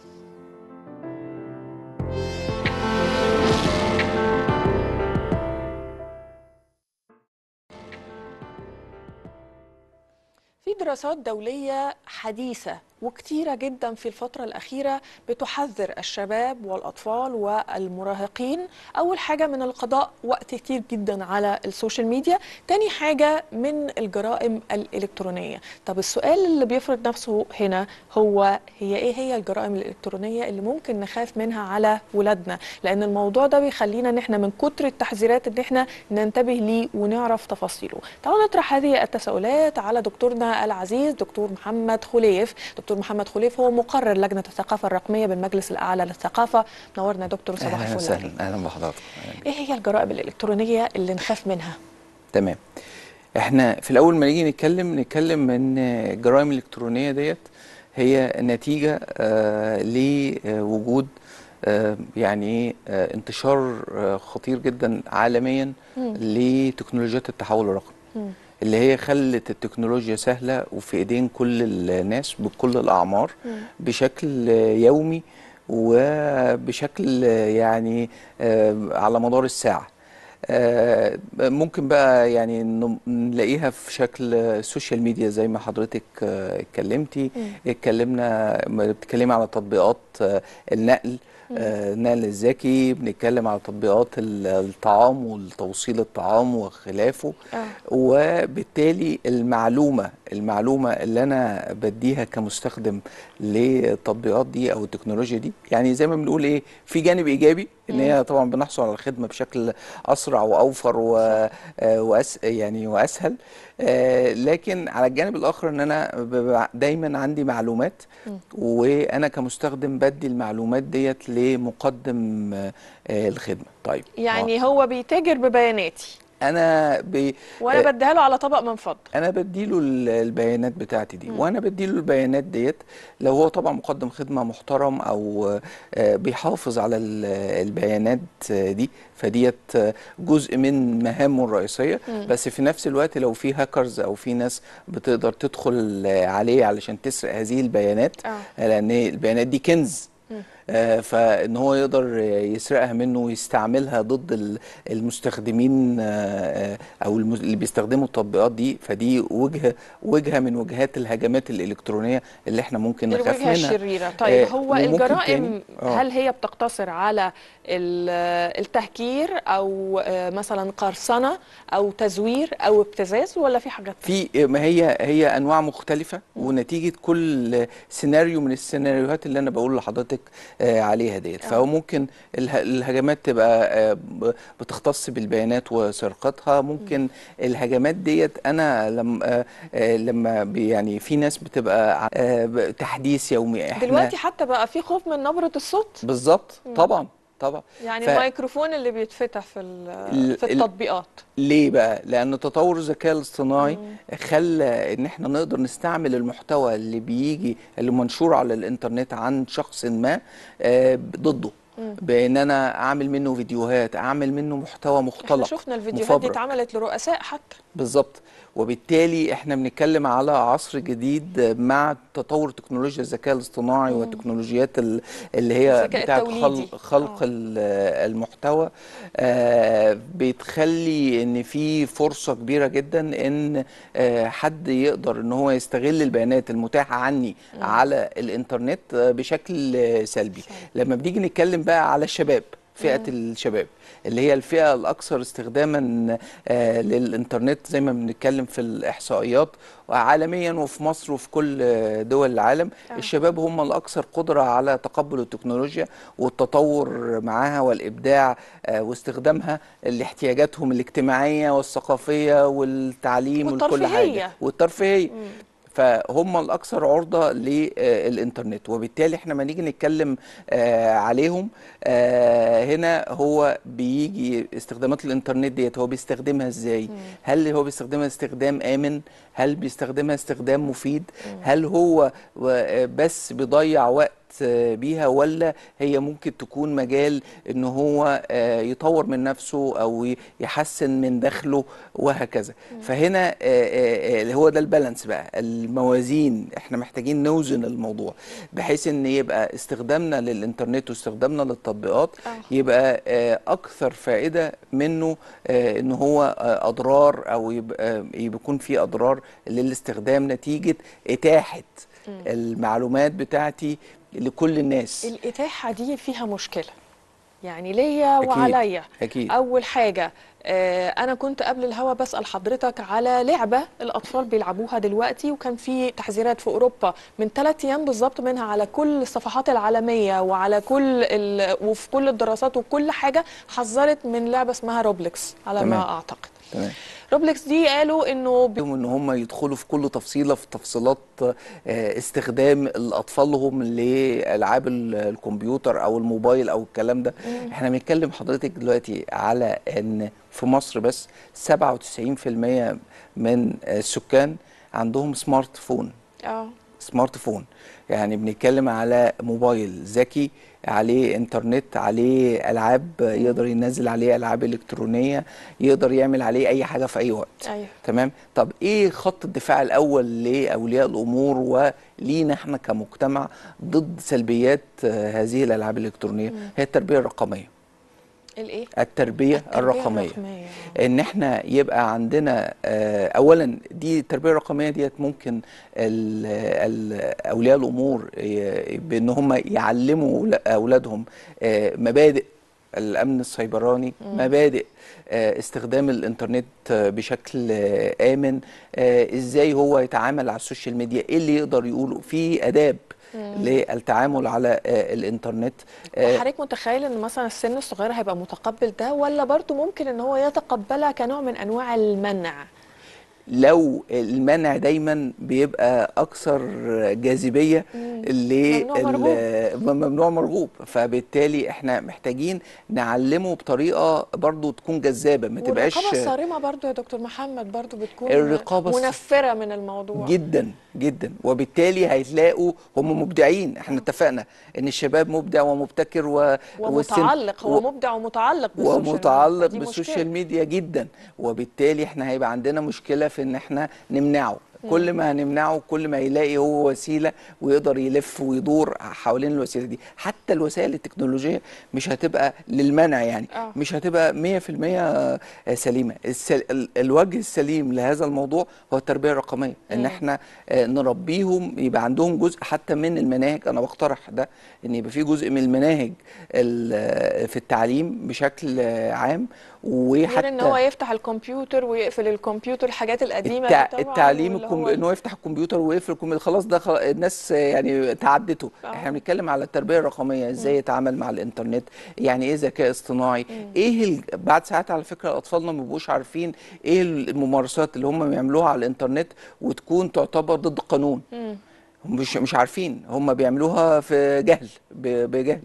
A: في دراسات دولية حديثة وكتيرة جدا في الفترة الأخيرة بتحذر الشباب والأطفال والمراهقين أول حاجة من القضاء وقت كتير جدا على السوشيال ميديا تاني حاجة من الجرائم الإلكترونية طب السؤال اللي بيفرض نفسه هنا هو هي إيه هي الجرائم الإلكترونية اللي ممكن نخاف منها على ولادنا لأن الموضوع ده بيخلينا إن إحنا من كتر التحذيرات إن إحنا ننتبه ليه ونعرف تفاصيله تعالوا نطرح هذه التساؤلات على دكتورنا العزيز دكتور محمد خليف دكتور محمد خليف هو مقرر لجنة الثقافة الرقمية بالمجلس الأعلى للثقافة نورنا يا دكتور صباح
U: اهلا
A: الفل
U: وسهلا
A: عليك.
U: اهلا بحضرتك
A: إيه هي الجرائم الإلكترونية اللي نخاف منها؟
U: تمام احنا في الاول ما نيجي نتكلم نتكلم ان الجرائم الالكترونيه ديت هي نتيجه آه لوجود آه يعني ايه آه انتشار آه خطير جدا عالميا
V: مم.
U: لتكنولوجيات التحول الرقمي اللي هي خلت التكنولوجيا سهله وفي ايدين كل الناس بكل الاعمار بشكل يومي وبشكل يعني آه، على مدار الساعه آه، ممكن بقى يعني نم- نلاقيها في شكل السوشيال ميديا زي ما حضرتك آه، اتكلمتي
V: مم.
U: اتكلمنا بتتكلمي على تطبيقات آه، النقل آه، النقل الذكي بنتكلم على تطبيقات ال- الطعام والتوصيل الطعام وخلافه وبالتالي المعلومة المعلومة اللي أنا بديها كمستخدم للتطبيقات دي أو التكنولوجيا دي يعني زي ما بنقول إيه في جانب إيجابي إن هي طبعا بنحصل على الخدمة بشكل أسرع وأوفر و... آه، وأس... يعني وأسهل آه، لكن على الجانب الآخر إن أنا ببقى دايما عندي معلومات وأنا كمستخدم بدي المعلومات ديت لمقدم آه، الخدمة طيب
A: يعني هو بيتاجر ببياناتي
U: انا ب...
A: وانا بديها له على طبق من فضه
U: انا بديله ال- البيانات بتاعتي دي
A: مم.
U: وانا بديله البيانات ديت لو هو طبعا مقدم خدمه محترم او آه، بيحافظ على ال- البيانات آه، دي فديت آه، جزء من مهامه الرئيسيه
B: مم.
U: بس في نفس الوقت لو في هاكرز او في ناس بتقدر تدخل آه، عليه علشان تسرق هذه البيانات
B: آه.
U: لان البيانات دي كنز
B: مم.
U: آه، فان هو يقدر يسرقها منه ويستعملها ضد ال- المستخدمين آه، آه، او الم- اللي بيستخدموا التطبيقات دي فدي وجهه وجهه من وجهات الهجمات الالكترونيه اللي احنا ممكن نخاف
A: الوجهه
U: منها
A: الشريره طيب
U: آه،
A: هو
U: وممكن
A: الجرائم
U: تاني- آه.
A: هل هي بتقتصر على ال- التهكير او آه، مثلا قرصنه او تزوير او ابتزاز ولا في حاجات
U: في ما هي هي انواع مختلفه ونتيجه كل سيناريو من السيناريوهات اللي انا بقول لحضرتك آه، عليها ديت
B: آه.
U: فهو ممكن اله- الهجمات تبقى آه، ب- بتختص بالبيانات وسرقتها ممكن الهجمات ديت انا لما لما بي- يعني في ناس بتبقى آه، ب- تحديث يومي احنا
A: دلوقتي حتى بقى في خوف من نبره الصوت
U: بالظبط
A: مم.
U: طبعا طبعا
A: يعني
U: ف-
A: الميكروفون اللي بيتفتح في ال-
U: ال-
A: في
U: ال-
A: التطبيقات
U: ليه بقى؟ لأن تطور الذكاء الاصطناعي خلى إن إحنا نقدر نستعمل المحتوى اللي بيجي اللي منشور على الإنترنت عن شخص ما آه، ضده
A: مم.
U: بإن أنا أعمل منه فيديوهات أعمل منه محتوى
A: احنا
U: مختلق
A: شفنا الفيديوهات دي
U: مفبرك.
A: اتعملت لرؤساء حتى
U: بالظبط وبالتالي احنا بنتكلم على عصر جديد مع تطور تكنولوجيا الذكاء الاصطناعي والتكنولوجيات ال- اللي هي
A: الذكاء
U: بتاعت
A: التوليدي.
U: خلق, خلق ال- المحتوى آه، بتخلي ان في فرصة كبيرة جدا ان آه، حد يقدر ان هو يستغل البيانات المتاحة عني
B: مم.
U: على الانترنت آه، بشكل آه، سلبي لما بنيجي نتكلم بقى على الشباب فئة الشباب اللي هي الفئة الأكثر استخداما آه، للإنترنت زي ما بنتكلم في الإحصائيات عالميا وفي مصر وفي كل آه، دول العالم
B: آه.
U: الشباب هم الأكثر قدرة على تقبل التكنولوجيا والتطور معها والإبداع آه، واستخدامها لاحتياجاتهم الاجتماعية والثقافية والتعليم وكل
A: والترفيهية.
U: حاجة والترفيهية فهم الاكثر عرضه للانترنت وبالتالي احنا ما نيجي نتكلم آه، عليهم آه، هنا هو بيجي استخدامات الانترنت ديت هو بيستخدمها ازاي هل هو بيستخدمها استخدام امن هل بيستخدمها استخدام مفيد هل هو و- بس بيضيع وقت آه، بيها ولا هي ممكن تكون مجال ان هو آه، يطور من نفسه او ي- يحسن من دخله وهكذا فهنا آه، آه، آه، هو ده البالانس بقى الموازين احنا محتاجين نوزن الموضوع بحيث ان يبقى استخدامنا للانترنت واستخدامنا للتطبيقات يبقى آه، اكثر فائده منه آه، ان هو آه، اضرار او يبقى يكون في اضرار للاستخدام نتيجه اتاحه
A: مم.
U: المعلومات بتاعتي لكل الناس
A: الإتاحة دي فيها مشكلة يعني ليا
U: أكيد،
A: وعليا
U: أكيد.
A: أول حاجة آه، أنا كنت قبل الهوا بسأل حضرتك على لعبة الأطفال بيلعبوها دلوقتي وكان في تحذيرات في أوروبا من ثلاث أيام بالظبط منها على كل الصفحات العالمية وعلى كل ال... وفي كل الدراسات وكل حاجة حذرت من لعبة اسمها روبلكس على
U: تمام.
A: ما أعتقد
U: تمام
A: روبلكس دي قالوا إنه
U: بيهم ان هم يدخلوا في كل تفصيله في تفصيلات آه، استخدام اطفالهم لالعاب ال- الكمبيوتر او الموبايل او الكلام ده
B: مم.
U: احنا بنتكلم حضرتك دلوقتي على ان في مصر بس 97% من السكان عندهم سمارت فون
A: اه
U: سمارت فون يعني بنتكلم على موبايل ذكي عليه انترنت عليه العاب يقدر ينزل عليه العاب الكترونيه يقدر يعمل عليه اي حاجه في اي وقت
A: أيوه
U: تمام طب ايه خط الدفاع الاول لاولياء الامور ولينا احنا كمجتمع ضد سلبيات آه، هذه الالعاب الالكترونيه
A: مم.
U: هي التربيه الرقميه
A: الإيه؟
U: التربيه, الرقميه ان احنا يبقى عندنا آه، اولا دي التربيه الرقميه ديت ممكن ال- ال- اولياء الامور ي- بان هم يعلموا أول- اولادهم آه، مبادئ الامن السيبراني
B: مم.
U: مبادئ آه، استخدام الانترنت آه، بشكل آه، امن آه، ازاي هو يتعامل على السوشيال ميديا ايه اللي يقدر يقوله في اداب
A: مم.
U: للتعامل على آه، الانترنت آه،
A: حضرتك متخيل ان مثلا السن الصغير هيبقى متقبل ده ولا برضو ممكن ان هو يتقبلها كنوع من انواع المنع
U: لو المنع دايما بيبقى اكثر جاذبيه ل
A: ممنوع مرغوب.
U: ممنوع مرغوب فبالتالي احنا محتاجين نعلمه بطريقه برضو تكون جذابه ما تبقاش
A: والرقابه الصارمه برضو يا دكتور محمد برضو بتكون
U: الرقابة الص-
A: منفره من الموضوع
U: جدا جدا وبالتالي هيتلاقوا هم مبدعين احنا اتفقنا ان الشباب مبدع ومبتكر و... والسن-
A: ومتعلق هو
U: و-
A: مبدع ومتعلق بالسوشيال ميديا.
U: ومتعلق
A: دي
U: بالسوشيال
A: مشكلة.
U: ميديا جدا وبالتالي احنا هيبقى عندنا مشكله في ان احنا نمنعه كل ما هنمنعه كل ما يلاقي هو وسيله ويقدر يلف ويدور حوالين الوسيله دي حتى الوسائل التكنولوجيه مش هتبقى للمنع يعني
A: آه.
U: مش هتبقى 100% سليمه السل... ال- الوجه السليم لهذا الموضوع هو التربيه الرقميه ان
A: مم.
U: احنا آه، نربيهم يبقى عندهم جزء حتى من المناهج انا بقترح ده ان يبقى في جزء من المناهج ال- في التعليم بشكل آه، عام وحتى
A: غير ان هو يفتح الكمبيوتر ويقفل الكمبيوتر الحاجات القديمه
U: التع...
A: دي طبعاً
U: التعليم
A: واللي
U: الكم...
A: هو
U: ان هو يفتح الكمبيوتر ويقفل الكمبيوتر خلاص ده خلاص الناس يعني تعدته
A: آه.
U: احنا بنتكلم على التربيه الرقميه ازاي يتعامل مع الانترنت يعني ايه ذكاء اصطناعي ايه ال... بعد ساعات على فكره اطفالنا ما بيبقوش عارفين ايه الممارسات اللي هم بيعملوها على الانترنت وتكون تعتبر ضد القانون
A: مم.
U: هم مش مش عارفين هم بيعملوها في جهل ب- بجهل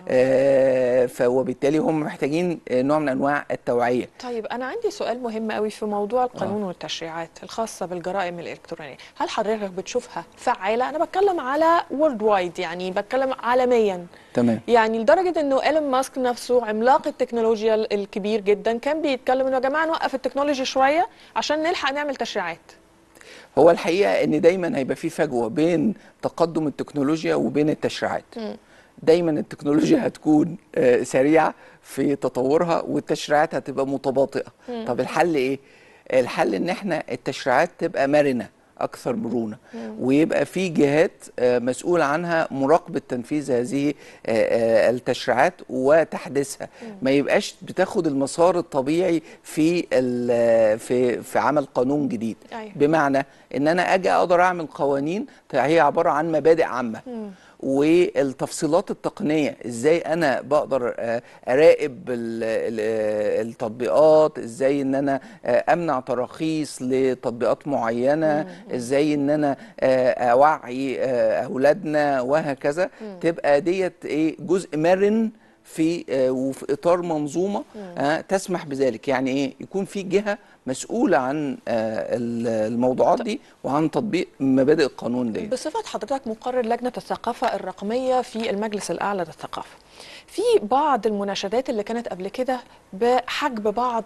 U: آه ف وبالتالي هم محتاجين نوع من انواع التوعيه
A: طيب انا عندي سؤال مهم قوي في موضوع القانون والتشريعات الخاصه بالجرائم الالكترونيه هل حضرتك بتشوفها فعاله انا بتكلم على وورلد وايد يعني بتكلم عالميا
U: تمام
A: يعني لدرجه انه ايلون ماسك نفسه عملاق التكنولوجيا ال- الكبير جدا كان بيتكلم انه يا جماعه نوقف التكنولوجي شويه عشان نلحق نعمل تشريعات
U: هو الحقيقه ان دايما هيبقى في فجوه بين تقدم التكنولوجيا وبين التشريعات دايما التكنولوجيا هتكون آه، سريعه في تطورها والتشريعات هتبقى متباطئه
B: مم.
U: طب الحل ايه الحل ان احنا التشريعات تبقى مرنه اكثر مرونه
B: مم.
U: ويبقى في جهات آه، مسؤوله عنها مراقبه تنفيذ هذه آه، آه، التشريعات وتحديثها ما يبقاش بتاخد المسار الطبيعي في ال- في في عمل قانون جديد
A: أيوة.
U: بمعنى ان انا اجي اقدر اعمل قوانين هي عباره عن مبادئ عامه والتفصيلات التقنيه ازاي انا بقدر آه، اراقب ال- ال- التطبيقات ازاي ان انا آه، امنع تراخيص لتطبيقات معينه ازاي ان انا آه، اوعي آه، اولادنا وهكذا
B: مم.
U: تبقى ديت ايه جزء مرن في آه، وفي اطار منظومه آه، تسمح بذلك يعني ايه يكون في جهه مسؤوله عن آه، ال- الموضوعات دي وعن تطبيق مبادئ القانون دي
A: بصفة حضرتك مقرر لجنة الثقافة الرقمية في المجلس الأعلى للثقافة في بعض المناشدات اللي كانت قبل كده بحجب بعض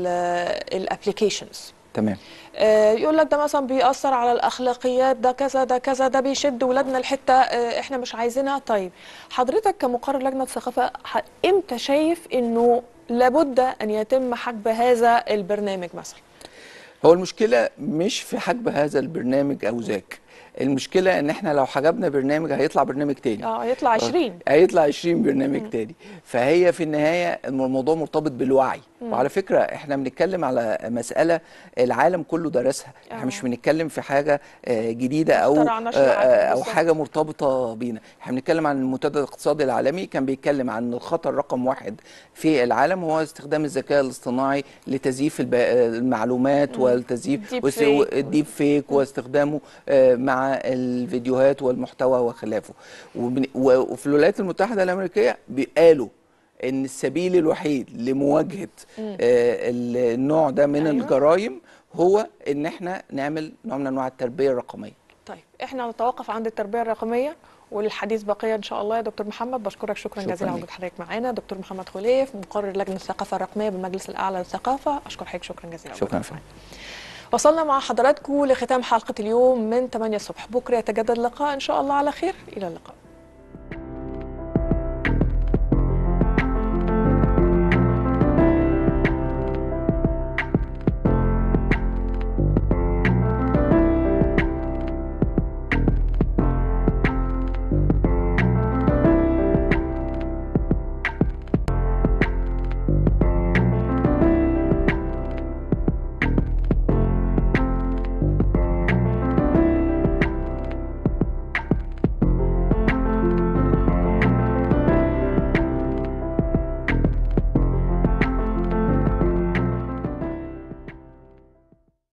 A: الابليكيشنز
U: تمام
A: يقول لك ده مثلا بيأثر على الأخلاقيات ده كذا ده كذا ده بيشد ولادنا الحتة آه، احنا مش عايزينها طيب حضرتك كمقرر لجنة الثقافة ح- امتى شايف انه لابد ان يتم حجب هذا البرنامج مثلا
U: هو المشكله مش في حجب هذا البرنامج او ذاك المشكله ان احنا لو حجبنا برنامج هيطلع برنامج تاني
A: اه يطلع 20
U: هيطلع 20 برنامج تاني فهي في النهايه الم- الموضوع مرتبط بالوعي
A: مم.
U: وعلى فكره احنا بنتكلم على مساله العالم كله درسها احنا مش بنتكلم في حاجه آه، جديده او
A: اخترعناش
U: آه،
A: العالم
U: آه، او
A: بالظبط.
U: حاجه مرتبطه بينا احنا بنتكلم عن المنتدى الاقتصادي العالمي كان بيتكلم عن الخطر رقم واحد في العالم هو استخدام الذكاء الاصطناعي لتزييف الب- المعلومات
B: مم.
U: والتزييف
B: ديب
U: وس-
B: فيك.
U: الديب فيك واستخدامه آه، مع الفيديوهات والمحتوى وخلافه وبن- و- وفي الولايات المتحدة الأمريكية قالوا ان السبيل الوحيد لمواجهة
A: مم.
U: آه، ال- النوع ده من
A: أيوة.
U: الجرائم هو ان احنا نعمل نوع من انواع التربية الرقمية
A: طيب احنا نتوقف عند التربيه الرقميه والحديث بقيه ان شاء الله يا دكتور محمد بشكرك شكرا,
U: شكراً
A: جزيلا على
U: ليك.
A: وجود حضرتك معانا دكتور محمد خليف مقرر لجنه الثقافه الرقميه بالمجلس الاعلى للثقافه اشكر حضرتك شكرا جزيلا على
U: شكرا
A: وجودك معانا. وصلنا مع حضراتكم لختام حلقه اليوم من 8 الصبح بكره يتجدد اللقاء ان شاء الله على خير الى اللقاء